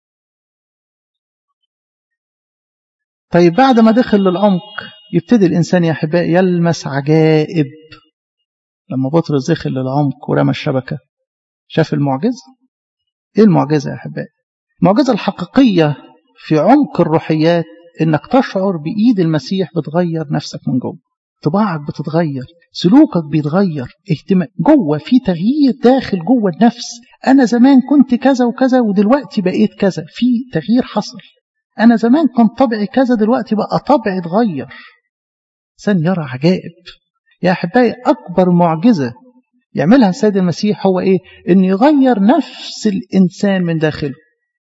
طيب بعد ما دخل للعمق يبتدي الإنسان يا أحبائي يلمس عجائب لما بطرس دخل للعمق ورمى الشبكة شاف المعجزة إيه المعجزة يا أحبائي المعجزة الحقيقية في عمق الروحيات إنك تشعر بإيد المسيح بتغير نفسك من جوه طباعك بتتغير سلوكك بيتغير اهتمام جوه في تغيير داخل جوه النفس أنا زمان كنت كذا وكذا ودلوقتي بقيت كذا في تغيير حصل أنا زمان كان طبعي كذا دلوقتي بقى طبعي اتغير إنسان يرى عجائب يا أحبائي أكبر معجزة يعملها السيد المسيح هو إيه؟ إن يغير نفس الإنسان من داخله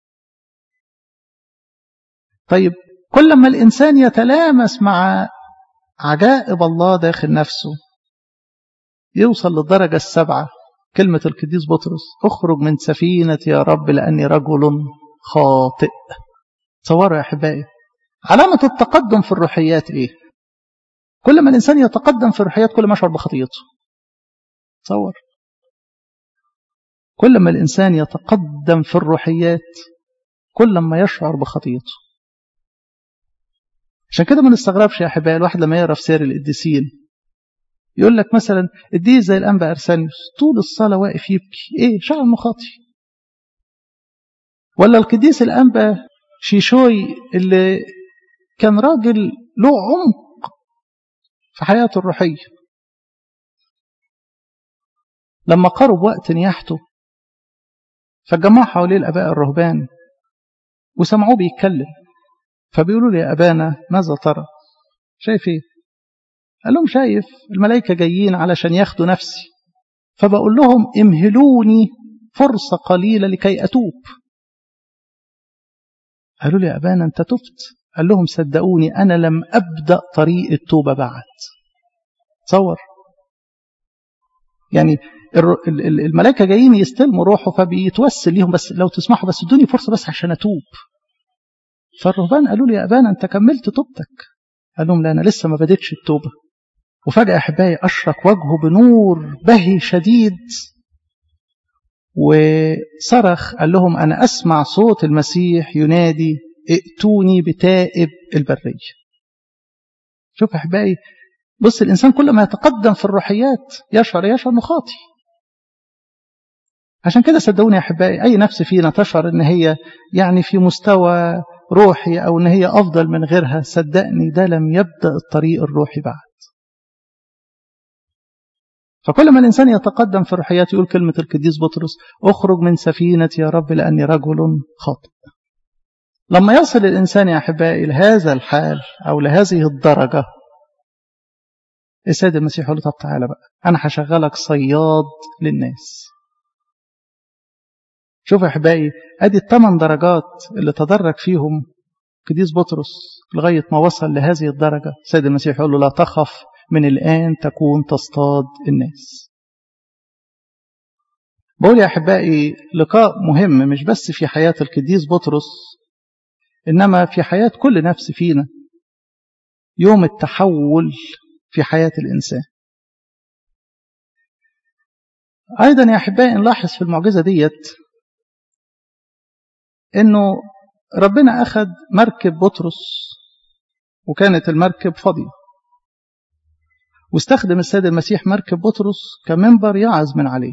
طيب كل ما الإنسان يتلامس مع عجائب الله داخل نفسه يوصل للدرجة السبعة كلمة القديس بطرس اخرج من سفينة يا رب لأني رجل خاطئ تصوروا يا أحبائي علامة التقدم في الروحيات إيه كل ما الإنسان يتقدم في الروحيات كل ما يشعر بخطيته تصور كل ما الإنسان يتقدم في الروحيات كل ما يشعر بخطيته عشان كده ما نستغربش يا أحبائي الواحد لما يقرا في سير القديسين يقول لك مثلا الديس زي الأنبا أرسانيوس طول الصلاة واقف يبكي إيه شعر إنه خاطي ولا القديس الأنبا شيشوي اللي كان راجل له عمق في حياته الروحية لما قرب وقت نياحته فجمعوا حواليه الآباء الرهبان وسمعوه بيتكلم فبيقولوا لي يا أبانا ماذا ترى شايف ايه قال لهم شايف الملائكة جايين علشان ياخدوا نفسي فبقول لهم امهلوني فرصة قليلة لكي أتوب قالوا لي يا أبانا أنت تبت قال لهم صدقوني أنا لم أبدأ طريق التوبة بعد تصور يعني الملائكة جايين يستلموا روحه فبيتوسل ليهم بس لو تسمحوا بس ادوني فرصة بس عشان أتوب فالرهبان قالوا لي يا أبانا أنت كملت توبتك قال لهم لا أنا لسه ما بديتش التوبة وفجأة أحبائي أشرق وجهه بنور بهي شديد وصرخ قال لهم أنا أسمع صوت المسيح ينادي ائتوني بتائب البرية شوف أحبائي بص الإنسان كل ما يتقدم في الروحيات يشعر يشعر أنه خاطي عشان كده صدقوني يا أحبائي أي نفس فينا تشعر أن هي يعني في مستوى روحي أو أن هي أفضل من غيرها صدقني ده لم يبدأ الطريق الروحي بعد فكل ما الإنسان يتقدم في الروحيات يقول كلمة القديس بطرس اخرج من سفينة يا رب لأني رجل خاطئ لما يصل الإنسان يا أحبائي لهذا الحال أو لهذه الدرجة السيد المسيح يقول له طب تعالى بقى أنا هشغلك صياد للناس شوف يا أحبائي أدي الثمان درجات اللي تدرج فيهم قديس بطرس لغاية ما وصل لهذه الدرجة السيد المسيح يقول له لا تخف من الآن تكون تصطاد الناس بقول يا أحبائي لقاء مهم مش بس في حياة القديس بطرس إنما في حياة كل نفس فينا يوم التحول في حياة الإنسان أيضا يا أحبائي نلاحظ في المعجزة ديت إنه ربنا أخذ مركب بطرس وكانت المركب فاضية واستخدم السيد المسيح مركب بطرس كمنبر يعظ من عليه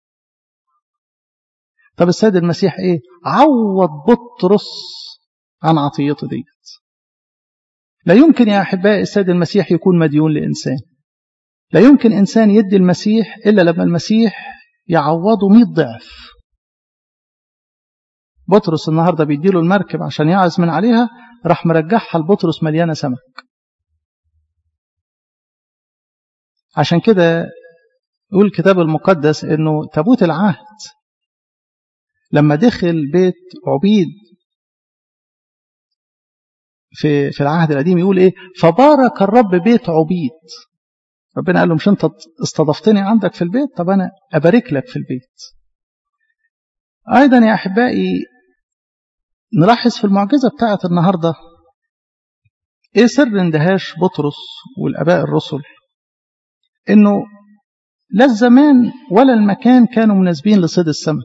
طب السيد المسيح ايه عوض بطرس عن عطيته ديت لا يمكن يا احبائي السيد المسيح يكون مديون لانسان لا يمكن انسان يدي المسيح الا لما المسيح يعوضه 100 ضعف بطرس النهارده بيديله المركب عشان يعز من عليها راح مرجعها لبطرس مليانه سمك عشان كده يقول الكتاب المقدس انه تابوت العهد لما دخل بيت عبيد في في العهد القديم يقول ايه فبارك الرب بيت عبيد ربنا قال له مش انت استضفتني عندك في البيت طب انا ابارك لك في البيت ايضا يا احبائي نلاحظ في المعجزه بتاعه النهارده ايه سر اندهاش بطرس والاباء الرسل انه لا الزمان ولا المكان كانوا مناسبين لصيد السمك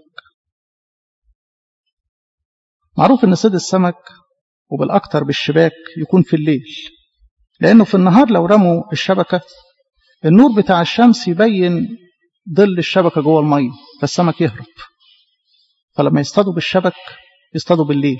معروف ان صيد السمك وبالاكثر بالشباك يكون في الليل لانه في النهار لو رموا الشبكه النور بتاع الشمس يبين ظل الشبكه جوه الميه فالسمك يهرب فلما يصطادوا بالشبك يصطادوا بالليل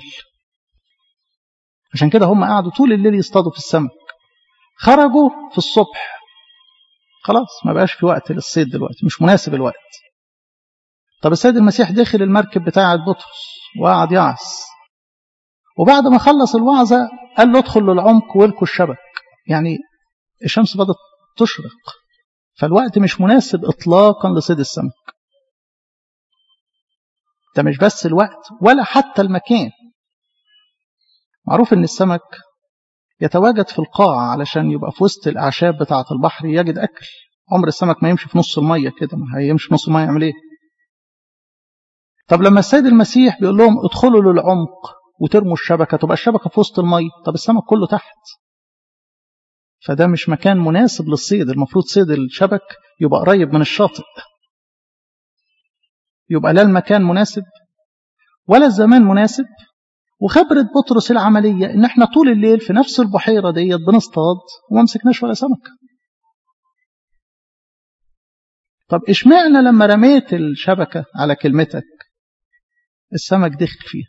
عشان كده هم قعدوا طول الليل يصطادوا في السمك خرجوا في الصبح خلاص ما بقاش في وقت للصيد دلوقتي مش مناسب الوقت طب السيد المسيح دخل المركب بتاعة بطرس وقعد يعص وبعد ما خلص الوعظة قال له ادخل للعمق والكوا الشبك يعني الشمس بدأت تشرق فالوقت مش مناسب اطلاقا لصيد السمك ده مش بس الوقت ولا حتى المكان معروف ان السمك يتواجد في القاع علشان يبقى في وسط الاعشاب بتاعه البحر يجد اكل عمر السمك ما يمشي في نص الميه كده ما هيمشي في نص الميه يعمل ايه طب لما السيد المسيح بيقول لهم ادخلوا للعمق وترموا الشبكه تبقى الشبكه في وسط الميه طب السمك كله تحت فده مش مكان مناسب للصيد المفروض صيد الشبك يبقى قريب من الشاطئ يبقى لا المكان مناسب ولا الزمان مناسب وخبرة بطرس العملية إن إحنا طول الليل في نفس البحيرة ديت بنصطاد وما مسكناش ولا سمك. طب إشمعنى لما رميت الشبكة على كلمتك السمك دخل فيها؟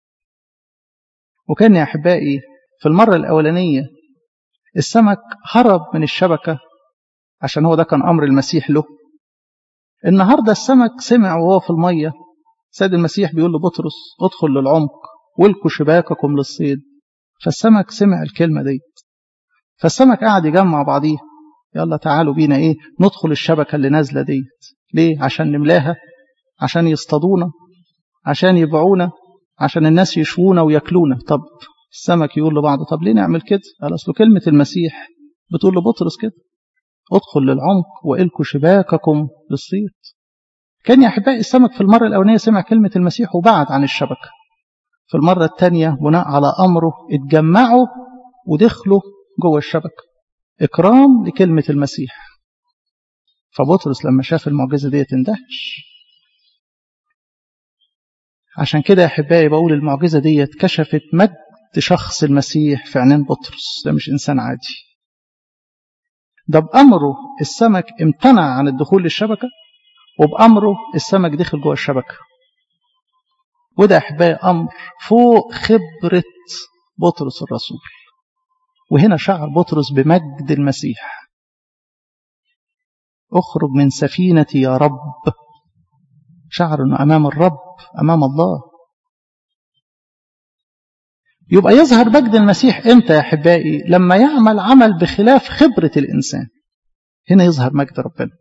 وكان يا أحبائي في المرة الأولانية السمك هرب من الشبكة عشان هو ده كان أمر المسيح له. النهاردة السمك سمع وهو في المية سيد المسيح بيقول لبطرس ادخل للعمق والكوا شباككم للصيد فالسمك سمع الكلمة دي فالسمك قاعد يجمع بعضيه يلا تعالوا بينا ايه ندخل الشبكة اللي نازلة دي ليه عشان نملاها عشان يصطادونا عشان يبيعونا عشان الناس يشوونا وياكلونا طب السمك يقول لبعضه طب ليه نعمل كده قال اصله كلمة المسيح بتقول لبطرس كده ادخل للعمق والكوا شباككم للصيد كان يا احبائي السمك في المرة الأولانية سمع كلمة المسيح وبعد عن الشبكة في المرة الثانية بناء على أمره اتجمعوا ودخلوا جوه الشبكة إكرام لكلمة المسيح فبطرس لما شاف المعجزة دي اندهش عشان كده يا أحبائي بقول المعجزة دي كشفت مجد شخص المسيح في عينين بطرس ده مش إنسان عادي ده بأمره السمك امتنع عن الدخول للشبكة وبأمره السمك دخل جوه الشبكة وده أحبائي أمر فوق خبرة بطرس الرسول وهنا شعر بطرس بمجد المسيح اخرج من سفينتي يا رب شعر انه امام الرب امام الله يبقى يظهر مجد المسيح امتى يا احبائي لما يعمل عمل بخلاف خبره الانسان هنا يظهر مجد ربنا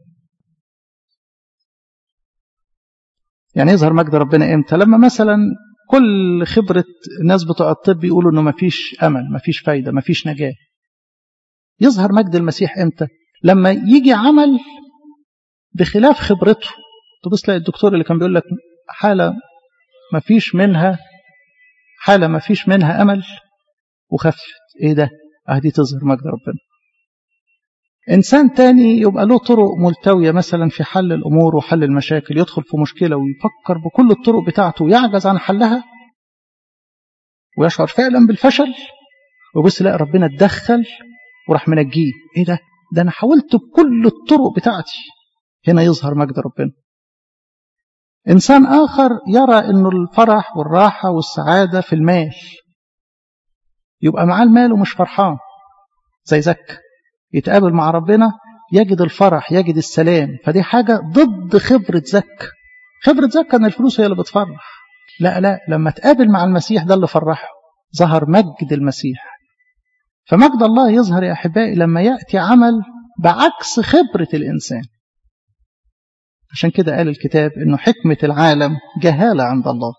يعني يظهر مجد ربنا امتى لما مثلا كل خبرة الناس بتوع الطب يقولوا انه مفيش امل مفيش فايدة مفيش نجاة يظهر مجد المسيح امتى لما يجي عمل بخلاف خبرته تبص تلاقي الدكتور اللي كان بيقول لك حالة مفيش منها حالة مفيش منها امل وخفت ايه ده اهدي تظهر مجد ربنا إنسان تاني يبقى له طرق ملتوية مثلا في حل الأمور وحل المشاكل يدخل في مشكلة ويفكر بكل الطرق بتاعته ويعجز عن حلها ويشعر فعلا بالفشل وبص لا ربنا اتدخل وراح منجيه ايه ده ده انا حاولت بكل الطرق بتاعتي هنا يظهر مجد ربنا انسان اخر يرى انه الفرح والراحه والسعاده في المال يبقى معاه المال ومش فرحان زي زكا يتقابل مع ربنا يجد الفرح يجد السلام فدي حاجة ضد خبرة زك خبرة زك أن الفلوس هي اللي بتفرح لا لا لما تقابل مع المسيح ده اللي فرحه ظهر مجد المسيح فمجد الله يظهر يا أحبائي لما يأتي عمل بعكس خبرة الإنسان عشان كده قال الكتاب أنه حكمة العالم جهالة عند الله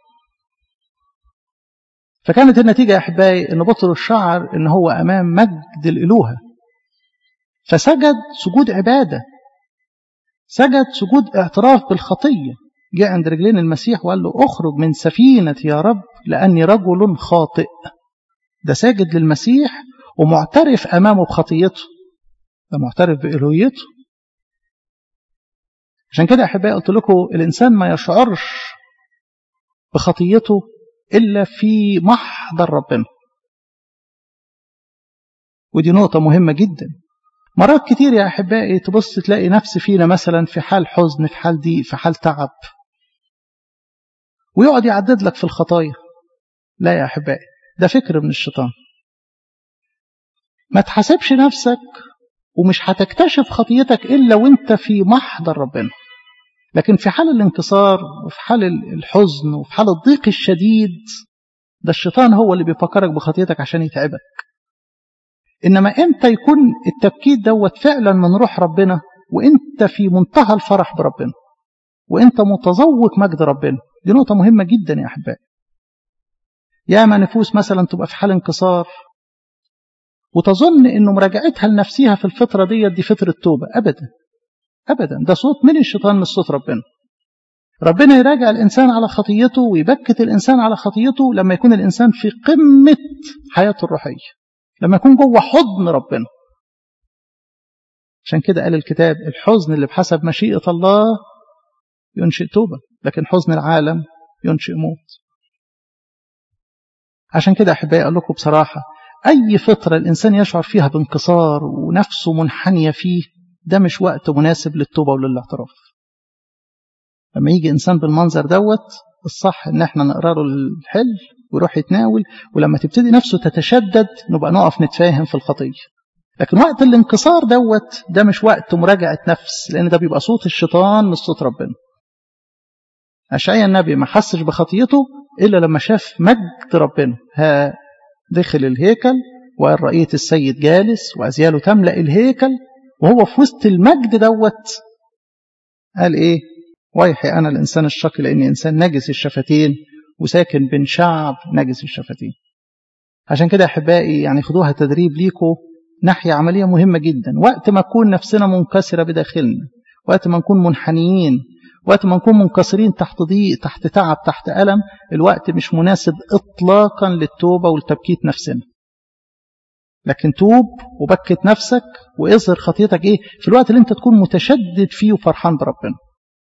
فكانت النتيجة يا أحبائي أن بطرس شعر أن هو أمام مجد الإلوهة فسجد سجود عبادة سجد سجود اعتراف بالخطية جاء عند رجلين المسيح وقال له اخرج من سفينتي يا رب لأني رجل خاطئ ده ساجد للمسيح ومعترف أمامه بخطيته ده معترف بإلوهيته عشان كده أحبائي قلت لكم الإنسان ما يشعرش بخطيته إلا في محضر ربنا ودي نقطة مهمة جدا مرات كتير يا أحبائي تبص تلاقي نفس فينا مثلا في حال حزن في حال ضيق في حال تعب ويقعد يعدد لك في الخطايا لا يا أحبائي ده فكر من الشيطان ما تحاسبش نفسك ومش هتكتشف خطيتك إلا وانت في محضر ربنا لكن في حال الانكسار وفي حال الحزن وفي حال الضيق الشديد ده الشيطان هو اللي بيفكرك بخطيتك عشان يتعبك إنما إمتى يكون التبكيت دوت فعلا من روح ربنا وإنت في منتهى الفرح بربنا وإنت متذوق مجد ربنا دي نقطة مهمة جدا يا أحبائي ياما نفوس مثلا تبقى في حال انكسار وتظن إنه مراجعتها لنفسها في الفترة ديت دي فترة توبة أبدا أبدا ده صوت من الشيطان مش صوت ربنا ربنا يراجع الإنسان على خطيته ويبكت الإنسان على خطيته لما يكون الإنسان في قمة حياته الروحية لما يكون جوه حضن ربنا عشان كده قال الكتاب الحزن اللي بحسب مشيئة الله ينشئ توبة لكن حزن العالم ينشئ موت عشان كده أحبائي أقول لكم بصراحة أي فترة الإنسان يشعر فيها بانكسار ونفسه منحنية فيه ده مش وقت مناسب للتوبة وللاعتراف لما يجي إنسان بالمنظر دوت الصح إن احنا نقرأ له الحل ويروح يتناول ولما تبتدي نفسه تتشدد نبقى نقف نتفاهم في الخطية لكن وقت الانكسار دوت ده مش وقت مراجعة نفس لأن ده بيبقى صوت الشيطان مش صوت ربنا أشعيا النبي ما حسش بخطيته إلا لما شاف مجد ربنا ها دخل الهيكل وقال رأيت السيد جالس وأزياله تملأ الهيكل وهو في وسط المجد دوت قال إيه ويحي أنا الإنسان الشقي لأني إنسان نجس الشفتين وساكن بين شعب نجس الشفتين عشان كده أحبائي يعني خدوها تدريب ليكم ناحية عملية مهمة جدا وقت ما نكون نفسنا منكسرة بداخلنا وقت ما نكون منحنيين وقت ما نكون منكسرين تحت ضيق تحت تعب تحت ألم الوقت مش مناسب إطلاقا للتوبة والتبكيت نفسنا لكن توب وبكت نفسك واظهر خطيتك ايه في الوقت اللي انت تكون متشدد فيه وفرحان بربنا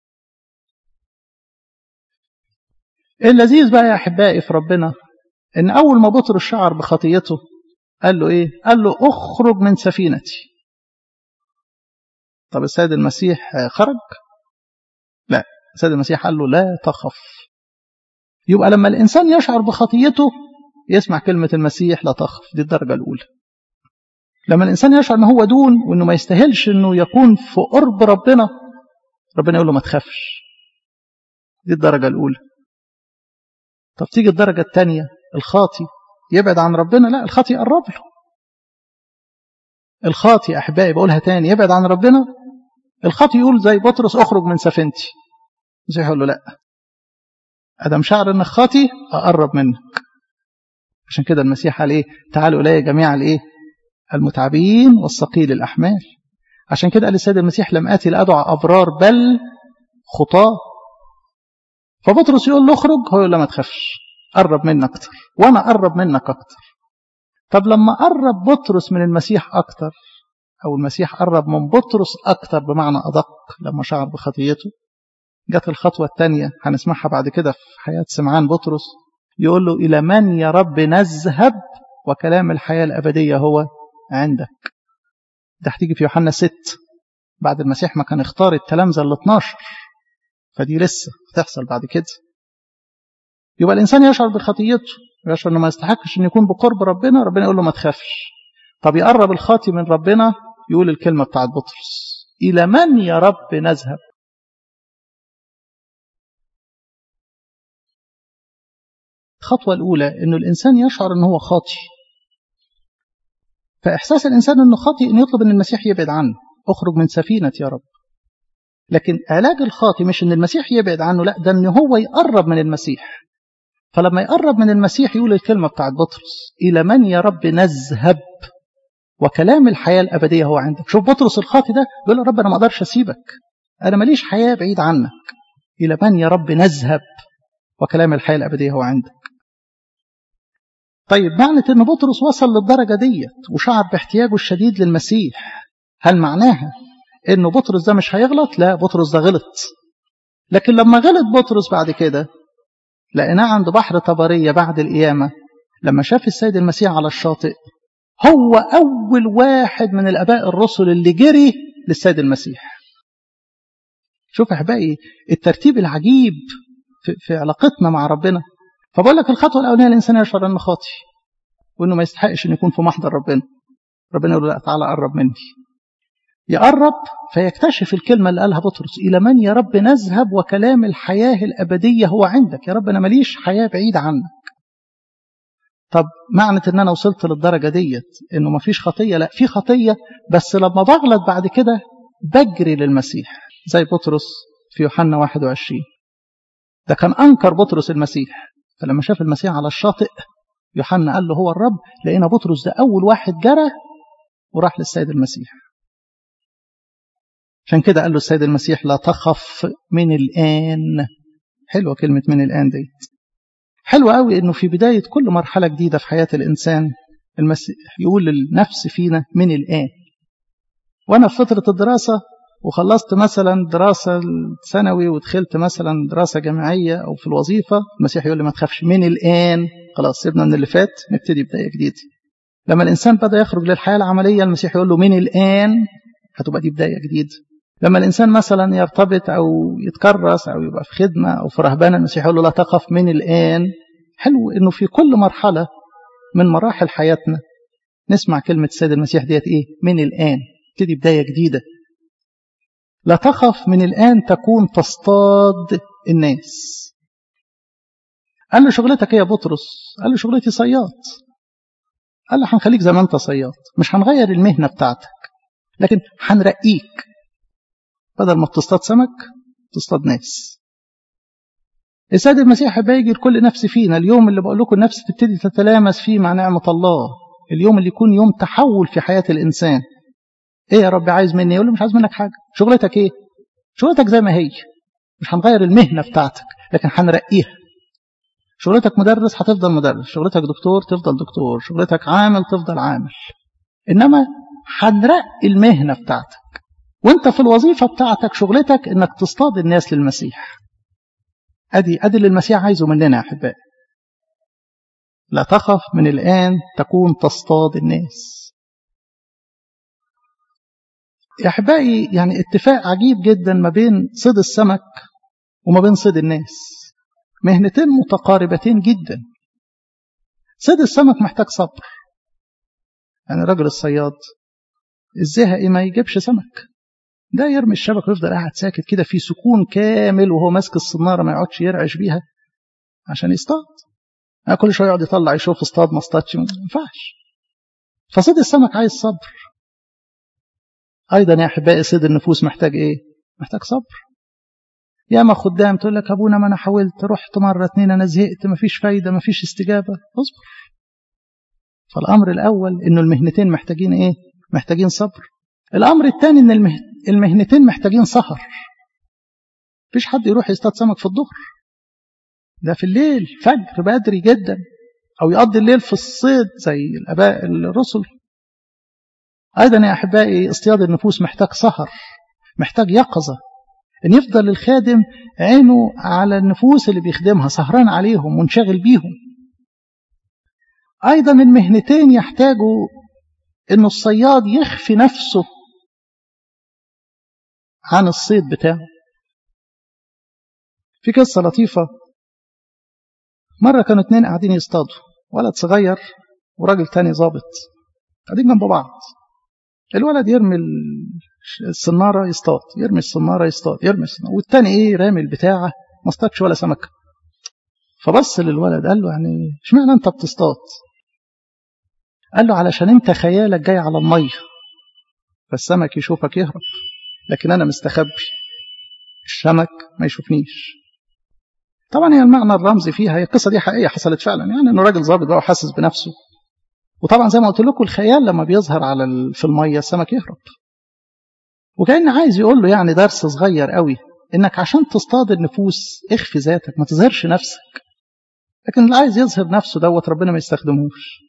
اللذيذ بقى يا احبائي في ربنا ان اول ما بطرس شعر بخطيته قال له ايه قال له اخرج من سفينتي طب السيد المسيح خرج لا السيد المسيح قال له لا تخف يبقى لما الانسان يشعر بخطيته يسمع كلمة المسيح لا تخف دي الدرجة الأولى لما الإنسان يشعر أنه هو دون وأنه ما يستاهلش أنه يكون في قرب ربنا ربنا يقول له ما تخافش دي الدرجة الأولى طب تيجي الدرجة الثانية الخاطي يبعد عن ربنا لا الخاطي يقرب له الخاطي أحبائي بقولها تاني يبعد عن ربنا الخاطي يقول زي بطرس أخرج من سفينتي زي يقول له لا أدم شعر أنك خاطي أقرب منك عشان كده المسيح قال إيه تعالوا إلي جميعا الإيه المتعبين والثقيل الأحمال عشان كده قال السيد المسيح لم آتي لأدعى أبرار بل خطاة فبطرس يقول له اخرج هو يقول له ما تخافش قرب مني أكتر وأنا أقرب منك أكتر طب لما قرب بطرس من المسيح أكتر أو المسيح قرب من بطرس أكتر بمعنى أدق لما شعر بخطيته جت الخطوة الثانية هنسمعها بعد كده في حياة سمعان بطرس يقول له إلى من يا رب نذهب وكلام الحياة الأبدية هو عندك ده هتيجي في يوحنا 6 بعد المسيح ما كان اختار التلامذة ال 12 فدي لسه هتحصل بعد كده يبقى الإنسان يشعر بخطيته يشعر أنه ما يستحقش أن يكون بقرب ربنا ربنا يقول له ما تخافش طب يقرب الخاطي من ربنا يقول الكلمة بتاعت بطرس إلى من يا رب نذهب الخطوة الأولى أنه الإنسان يشعر أنه هو خاطي فإحساس الإنسان أنه خاطي أنه يطلب أن المسيح يبعد عنه أخرج من سفينة يا رب لكن علاج الخاطي مش أن المسيح يبعد عنه لا ده أن هو يقرب من المسيح فلما يقرب من المسيح يقول الكلمة بتاعت بطرس إلى من يا رب نذهب وكلام الحياة الأبدية هو عندك شوف بطرس الخاطي ده يقول يا رب أنا ما أقدرش أسيبك أنا ماليش حياة بعيد عنك إلى من يا رب نذهب وكلام الحياة الأبدية هو عندك طيب معنى أن بطرس وصل للدرجة ديت وشعر باحتياجه الشديد للمسيح هل معناها أنه بطرس ده مش هيغلط لا بطرس ده غلط لكن لما غلط بطرس بعد كده لقيناه عند بحر طبرية بعد القيامة لما شاف السيد المسيح على الشاطئ هو أول واحد من الأباء الرسل اللي جري للسيد المسيح شوف أحبائي الترتيب العجيب في, في علاقتنا مع ربنا فبقول لك الخطوة الأولانية الإنسان يشعر أنه خاطي وأنه ما يستحقش أن يكون في محضر ربنا ربنا يقول له لا تعالى قرب مني يقرب فيكتشف الكلمة اللي قالها بطرس إلى من يا رب نذهب وكلام الحياة الأبدية هو عندك يا رب أنا ماليش حياة بعيدة عنك طب معنى ان انا وصلت للدرجة ديت انه مفيش خطية لا في خطية بس لما بغلط بعد كده بجري للمسيح زي بطرس في يوحنا 21 ده كان انكر بطرس المسيح فلما شاف المسيح على الشاطئ يوحنا قال له هو الرب لقينا بطرس ده اول واحد جرى وراح للسيد المسيح عشان كده قال له السيد المسيح لا تخف من الآن حلوة كلمة من الآن ديت حلو قوي انه في بداية كل مرحلة جديدة في حياة الإنسان المسيح يقول للنفس فينا من الآن وأنا في فترة الدراسة وخلصت مثلا دراسة ثانوي ودخلت مثلا دراسة جامعية أو في الوظيفة المسيح يقول لي ما تخافش من الآن خلاص سيبنا من اللي فات نبتدي بداية جديدة لما الإنسان بدأ يخرج للحياة العملية المسيح يقول له من الآن هتبقى دي بداية جديدة لما الإنسان مثلا يرتبط أو يتكرس أو يبقى في خدمة أو في رهبانة المسيح يقول له لا تخف من الآن حلو إنه في كل مرحلة من مراحل حياتنا نسمع كلمة السيد المسيح ديت إيه من الآن تبتدي بداية جديدة لا تخف من الآن تكون تصطاد الناس قال له شغلتك ايه يا بطرس قال له شغلتي صياد قال له هنخليك زي ما انت صياد مش هنغير المهنة بتاعتك لكن هنرقيك بدل ما تصطاد سمك تصطاد ناس السيد المسيح بيجي لكل نفس فينا اليوم اللي بقول لكم النفس تبتدي تتلامس فيه مع نعمة الله اليوم اللي يكون يوم تحول في حياة الإنسان ايه يا رب عايز مني يقول له مش عايز منك حاجة شغلتك ايه شغلتك زي ما هي مش هنغير المهنة بتاعتك لكن هنرقيها شغلتك مدرس هتفضل مدرس شغلتك دكتور تفضل دكتور شغلتك عامل تفضل عامل إنما هنرقي المهنة بتاعتك وانت في الوظيفة بتاعتك شغلتك انك تصطاد الناس للمسيح ادي ادي اللي المسيح عايزه مننا يا احبائي لا تخف من الان تكون تصطاد الناس يا احبائي يعني اتفاق عجيب جدا ما بين صيد السمك وما بين صيد الناس مهنتين متقاربتين جدا صيد السمك محتاج صبر يعني الراجل الصياد الزهق ما يجيبش سمك ده يرمي الشبكة ويفضل قاعد ساكت كده في سكون كامل وهو ماسك الصنارة ما يقعدش يرعش بيها عشان يصطاد كل شوية يقعد يطلع يشوف اصطاد ما اصطادش ما ينفعش فصيد السمك عايز صبر أيضا يا أحبائي صيد النفوس محتاج إيه؟ محتاج صبر ياما خدام تقول لك أبونا ما أنا حاولت رحت مرة اتنين أنا زهقت مفيش فايدة مفيش استجابة اصبر فالأمر الأول إنه المهنتين محتاجين إيه؟ محتاجين صبر الأمر الثاني إن المه... المهنتين محتاجين سهر مفيش حد يروح يصطاد سمك في الظهر ده في الليل فجر بدري جدا أو يقضي الليل في الصيد زي الآباء الرسل أيضا يا أحبائي اصطياد النفوس محتاج سهر محتاج يقظة أن يفضل الخادم عينه على النفوس اللي بيخدمها سهران عليهم منشغل بيهم أيضا المهنتين يحتاجوا أن الصياد يخفي نفسه عن الصيد بتاعه في قصة لطيفة مرة كانوا اتنين قاعدين يصطادوا ولد صغير وراجل تاني ظابط قاعدين جنب بعض الولد يرمي الصنارة يصطاد يرمي الصنارة يصطاد يرمي الصنارة والتاني ايه رامي البتاعة ما اصطادش ولا سمكة فبص للولد قال له يعني اشمعنى انت بتصطاد قال له علشان انت خيالك جاي على المية فالسمك يشوفك يهرب لكن انا مستخبي السمك ما يشوفنيش طبعا هي المعنى الرمزي فيها هي القصه دي حقيقيه حصلت فعلا يعني انه راجل ظابط بقى وحاسس بنفسه وطبعا زي ما قلت لكم الخيال لما بيظهر على في الميه السمك يهرب وكان عايز يقول له يعني درس صغير قوي انك عشان تصطاد النفوس اخفي ذاتك ما تظهرش نفسك لكن اللي عايز يظهر نفسه دوت ربنا ما يستخدموش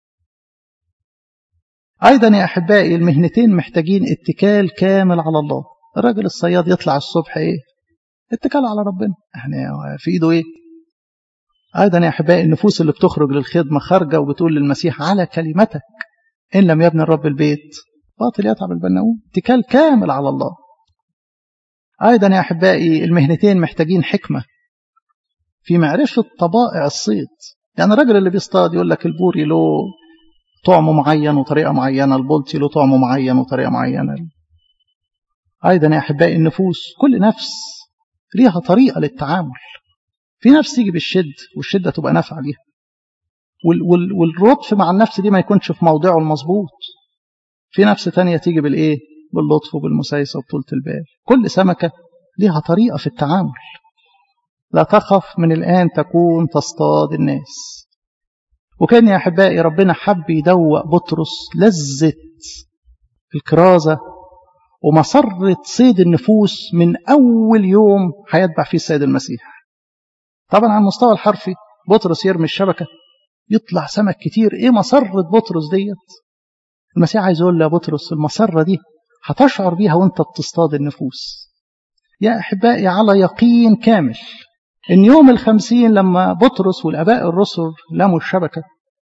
ايضا يا احبائي المهنتين محتاجين اتكال كامل على الله الراجل الصياد يطلع الصبح ايه اتكال على ربنا يعني في ايده ايه ايضا يا احبائي النفوس اللي بتخرج للخدمه خارجه وبتقول للمسيح على كلمتك ان لم يبني الرب البيت باطل يتعب البناؤون اتكال كامل على الله ايضا يا احبائي المهنتين محتاجين حكمه في معرفه طبائع الصيد يعني الراجل اللي بيصطاد يقول لك البوري له طعم معين وطريقه معينه البولتي له طعم معين وطريقه معينه ايضا يا احبائي النفوس كل نفس ليها طريقه للتعامل في نفس تيجي بالشد والشده تبقى نافعه ليها وال وال واللطف مع النفس دي ما يكونش في موضعه المظبوط في نفس تانية تيجي بالايه باللطف وبالمسايسه وبطولة البال كل سمكه ليها طريقه في التعامل لا تخف من الان تكون تصطاد الناس وكان يا احبائي ربنا حب يدوق بطرس لذه الكرازه ومسرة صيد النفوس من أول يوم هيتبع فيه السيد المسيح طبعا على المستوى الحرفي بطرس يرمي الشبكة يطلع سمك كتير ايه مسرة بطرس ديت المسيح عايز يقول يا بطرس المسرة دي هتشعر بيها وانت بتصطاد النفوس يا أحبائي على يقين كامل إن يوم الخمسين لما بطرس والآباء الرسل لموا الشبكة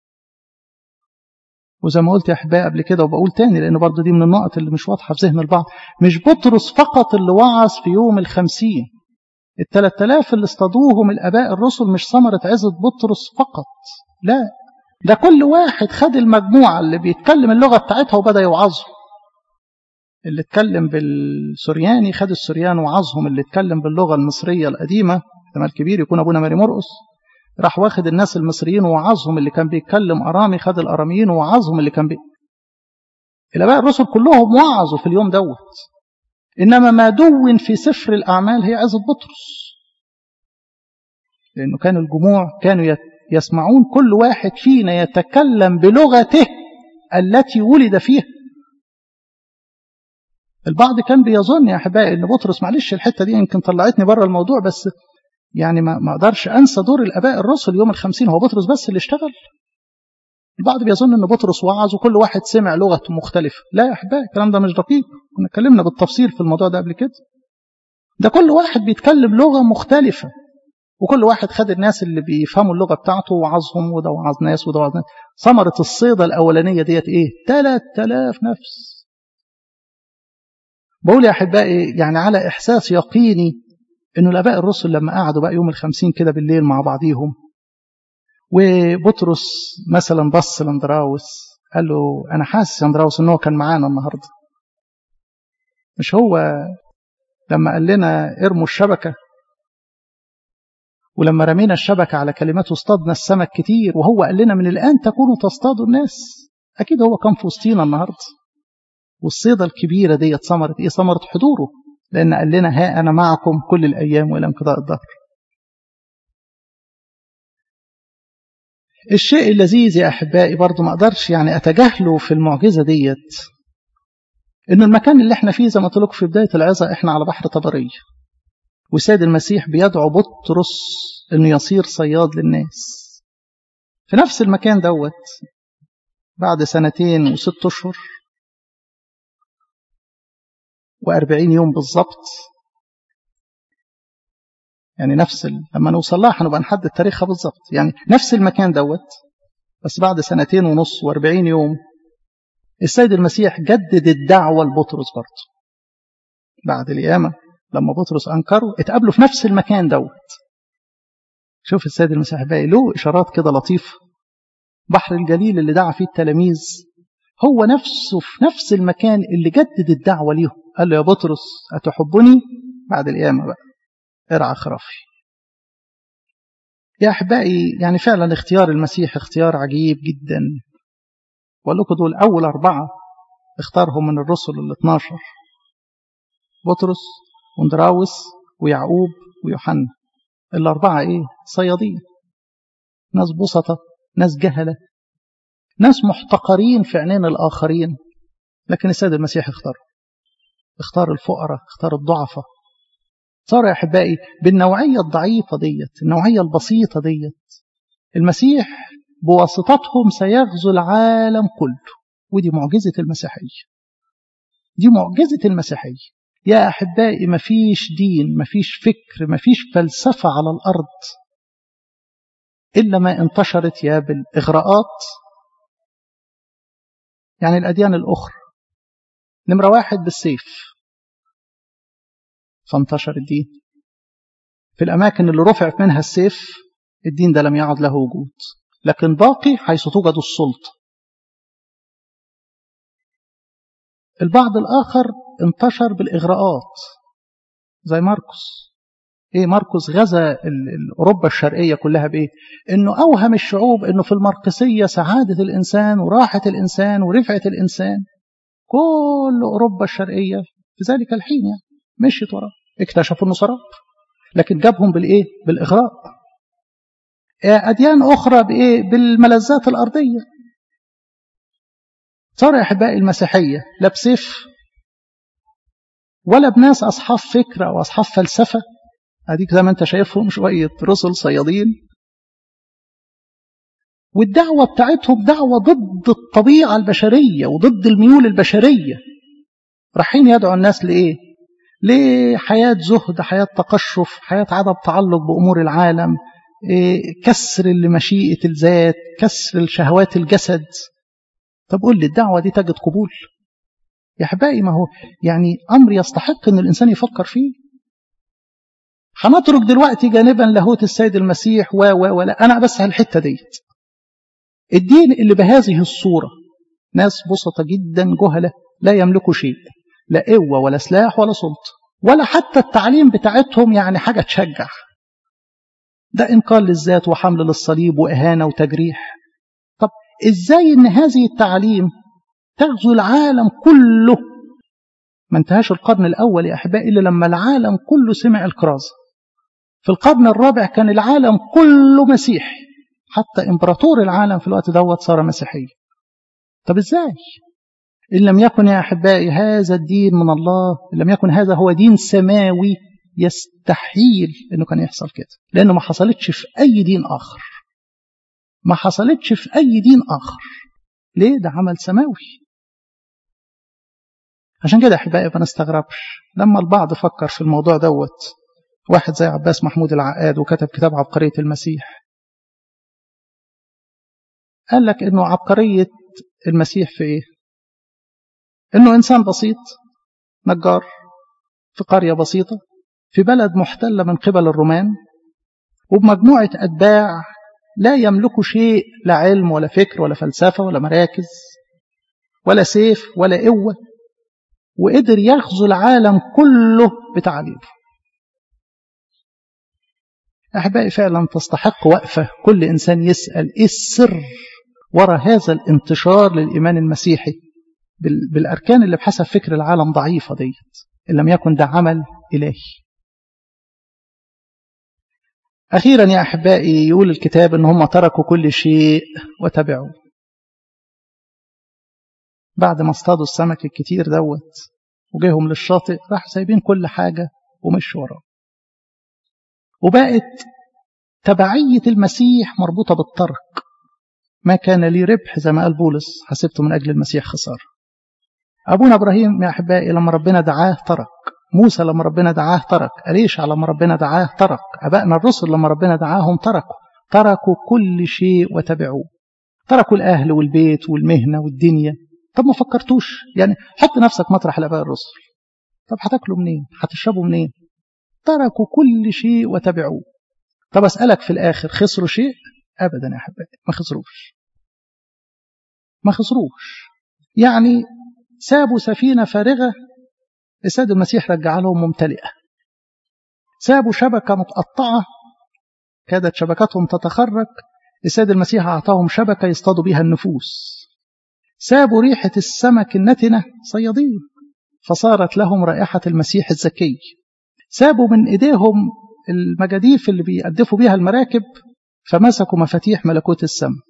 وزي ما قلت يا احبائي قبل كده وبقول تاني لان برضه دي من النقط اللي مش واضحه في ذهن البعض مش بطرس فقط اللي وعظ في يوم الخمسين الثلاث آلاف اللي اصطادوهم الآباء الرسل مش ثمرة عزة بطرس فقط لا ده كل واحد خد المجموعة اللي بيتكلم اللغة بتاعتها وبدأ يوعظهم اللي اتكلم بالسورياني خد السوريان وعظهم اللي اتكلم باللغة المصرية القديمة احتمال كبير يكون أبونا ماري مرقس راح واخد الناس المصريين ووعظهم اللي كان بيتكلم أرامي خد الأراميين ووعظهم اللي كان بي... الآباء الرسل كلهم وعظوا في اليوم دوت إنما ما دون في سفر الأعمال هي عزة بطرس لأنه كان الجموع كانوا يسمعون كل واحد فينا يتكلم بلغته التي ولد فيها البعض كان بيظن يا أحبائي أن بطرس معلش الحتة دي يمكن طلعتني بره الموضوع بس يعني ما اقدرش انسى دور الاباء الرسل يوم الخمسين هو بطرس بس اللي اشتغل البعض بيظن ان بطرس وعظ وكل واحد سمع لغه مختلفه لا يا احبائي الكلام ده مش دقيق كنا اتكلمنا بالتفصيل في الموضوع ده قبل كده ده كل واحد بيتكلم لغه مختلفه وكل واحد خد الناس اللي بيفهموا اللغه بتاعته وعظهم وده وعظ ناس وده وعظ ناس ثمره الصيده الاولانيه ديت ايه 3000 نفس بقول يا احبائي يعني على احساس يقيني انه الاباء الرسل لما قعدوا بقى يوم الخمسين كده بالليل مع بعضيهم وبطرس مثلا بص لاندراوس قال له أنا حاسس يا أندراوس إن هو كان معانا النهاردة مش هو لما قال لنا ارموا الشبكة ولما رمينا الشبكة على كلماته اصطادنا السمك كتير وهو قال لنا من الآن تكونوا تصطادوا الناس أكيد هو كان في وسطينا النهاردة والصيدة الكبيرة دي ثمرة إيه ثمرة حضوره لأن قال لنا ها أنا معكم كل الأيام وإلى انقضاء الدهر الشيء اللذيذ يا أحبائي برضو ما أقدرش يعني أتجاهله في المعجزة ديت إن المكان اللي احنا فيه زي ما قلت لكم في بداية العظة احنا على بحر طبرية والسيد المسيح بيدعو بطرس إنه يصير صياد للناس في نفس المكان دوت بعد سنتين وست أشهر وأربعين يوم بالظبط يعني نفس ال... لما نوصل لها هنبقى نحدد تاريخها بالظبط يعني نفس المكان دوت بس بعد سنتين ونص وأربعين يوم السيد المسيح جدد الدعوة لبطرس برضه بعد القيامة لما بطرس أنكره اتقابلوا في نفس المكان دوت شوف السيد المسيح باقي له إشارات كده لطيفة بحر الجليل اللي دعا فيه التلاميذ هو نفسه في نفس المكان اللي جدد الدعوة ليهم قال له يا بطرس أتحبني بعد القيامة بقى ارعى خرافي يا أحبائي يعني فعلا اختيار المسيح اختيار عجيب جدا وقال لكم دول أول أربعة اختارهم من الرسل ال 12 بطرس واندراوس ويعقوب ويوحنا الأربعة إيه؟ صيادين ناس بسطة ناس جهلة ناس محتقرين في عينين الآخرين لكن السيد المسيح اختار اختار الفقراء اختار الضعفاء صار يا أحبائي بالنوعية الضعيفة ديت النوعية البسيطة ديت المسيح بواسطتهم سيغزو العالم كله ودي معجزة المسيحية دي معجزة المسيحية يا أحبائي مفيش دين مفيش فكر مفيش فلسفة على الأرض إلا ما انتشرت يا بالإغراءات يعني الأديان الأخرى نمرة واحد بالسيف فانتشر الدين في الأماكن اللي رفعت منها السيف الدين ده لم يعد له وجود لكن باقي حيث توجد السلطة البعض الآخر انتشر بالإغراءات زي ماركوس ايه ماركوس غزا اوروبا الشرقيه كلها بايه انه اوهم الشعوب انه في الماركسيه سعاده الانسان وراحه الانسان ورفعه الانسان كل اوروبا الشرقيه في ذلك الحين يعني مشيت وراه اكتشفوا انه سراب لكن جابهم بالايه بالاغراء اديان اخرى بايه بالملذات الارضيه صار يا احبائي المسيحيه لا بسيف ولا بناس اصحاب فكره واصحاب فلسفه اديك زي ما انت شايفهم شويه رسل صيادين والدعوه بتاعتهم دعوه ضد الطبيعه البشريه وضد الميول البشريه رايحين يدعوا الناس لايه لحياه زهد حياه تقشف حياه عدم تعلق بامور العالم إيه كسر لمشيئه الذات كسر الشهوات الجسد طب قول لي الدعوه دي تجد قبول يا احبائي ما هو يعني امر يستحق ان الانسان يفكر فيه هنترك دلوقتي جانبا لاهوت السيد المسيح و و ولا انا بس الحته ديت الدين اللي بهذه الصوره ناس بسطة جدا جهلة لا يملكوا شيء لا قوة ولا سلاح ولا سلطة ولا حتى التعليم بتاعتهم يعني حاجة تشجع ده إنكار للذات وحمل للصليب وإهانة وتجريح طب إزاي إن هذه التعليم تغزو العالم كله ما انتهاش القرن الأول يا أحبائي إلا لما العالم كله سمع الكرازة في القرن الرابع كان العالم كله مسيحي حتى إمبراطور العالم في الوقت دوت صار مسيحي طب إزاي إن لم يكن يا أحبائي هذا الدين من الله إن لم يكن هذا هو دين سماوي يستحيل إنه كان يحصل كده لأنه ما حصلتش في أي دين آخر ما حصلتش في أي دين آخر ليه ده عمل سماوي عشان كده أحبائي ما نستغربش لما البعض فكر في الموضوع دوت واحد زي عباس محمود العقاد وكتب كتاب عبقرية المسيح قال لك انه عبقرية المسيح في ايه انه انسان بسيط نجار في قرية بسيطة في بلد محتلة من قبل الرومان وبمجموعة أتباع لا يملكوا شيء لا علم ولا فكر ولا فلسفة ولا مراكز ولا سيف ولا قوة وقدر يغزو العالم كله بتعليمه أحبائي فعلا تستحق وقفة كل إنسان يسأل إيه السر وراء هذا الانتشار للإيمان المسيحي بالأركان اللي بحسب فكر العالم ضعيفة ديت إن لم يكن ده عمل إلهي أخيرا يا أحبائي يقول الكتاب إن هم تركوا كل شيء وتبعوا بعد ما اصطادوا السمك الكتير دوت وجيهم للشاطئ راح سايبين كل حاجة ومشوا وراه وبقت تبعية المسيح مربوطة بالترك ما كان لي ربح زي ما قال بولس حسبته من أجل المسيح خسارة أبونا إبراهيم يا أحبائي لما ربنا دعاه ترك موسى لما ربنا دعاه ترك أليشع لما ربنا دعاه ترك أبائنا الرسل لما ربنا دعاهم تركوا تركوا كل شيء وتبعوه تركوا الأهل والبيت والمهنة والدنيا طب ما فكرتوش يعني حط نفسك مطرح الآباء الرسل طب هتاكلوا منين هتشربوا منين تركوا كل شيء وتبعوه طب أسألك في الآخر خسروا شيء أبدا يا أحبائي ما خسروش ما خسروش يعني سابوا سفينة فارغة السيد المسيح رجع لهم ممتلئة سابوا شبكة متقطعة كادت شبكتهم تتخرج السيد المسيح أعطاهم شبكة يصطادوا بها النفوس سابوا ريحة السمك النتنة صيادين فصارت لهم رائحة المسيح الزكي سابوا من إيديهم المجاديف اللي بيقدفوا بيها المراكب فمسكوا مفاتيح ملكوت السماء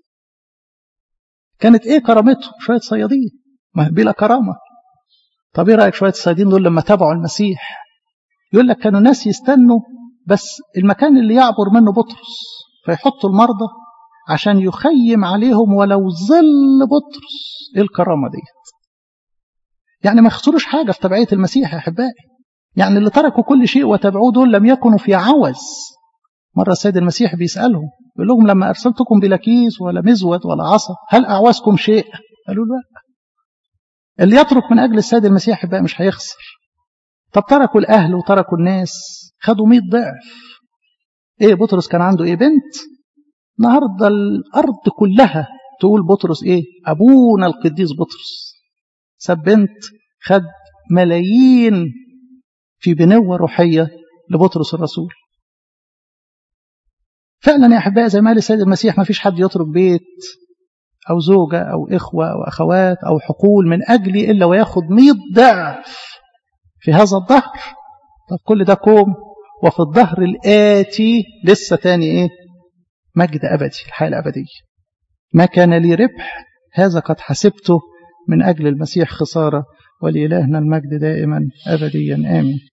كانت ايه كرامتهم شويه صيادين ما بلا كرامه طب ايه رايك شويه الصيادين دول لما تابعوا المسيح يقول لك كانوا ناس يستنوا بس المكان اللي يعبر منه بطرس فيحطوا المرضى عشان يخيم عليهم ولو ظل بطرس ايه الكرامه ديت يعني ما خسروش حاجه في تبعيه المسيح يا احبائي يعني اللي تركوا كل شيء وتبعوه دول لم يكونوا في عوز مرة السيد المسيح بيسألهم يقول لهم لما أرسلتكم بلا كيس ولا مزود ولا عصا هل أعوزكم شيء قالوا لا اللي يترك من أجل السيد المسيح بقى مش هيخسر طب تركوا الأهل وتركوا الناس خدوا 100 ضعف إيه بطرس كان عنده إيه بنت النهاردة الأرض كلها تقول بطرس إيه أبونا القديس بطرس ساب بنت خد ملايين في بنوة روحية لبطرس الرسول فعلا يا أحبائي زي ما قال السيد المسيح ما فيش حد يترك بيت أو زوجة أو إخوة أو أخوات أو حقول من أجلي إلا وياخد مئة ضعف في هذا الظهر طب كل ده كوم وفي الظهر الآتي لسه تاني إيه مجد أبدي الحياة الأبدية ما كان لي ربح هذا قد حسبته من أجل المسيح خسارة ولإلهنا المجد دائما أبديا آمين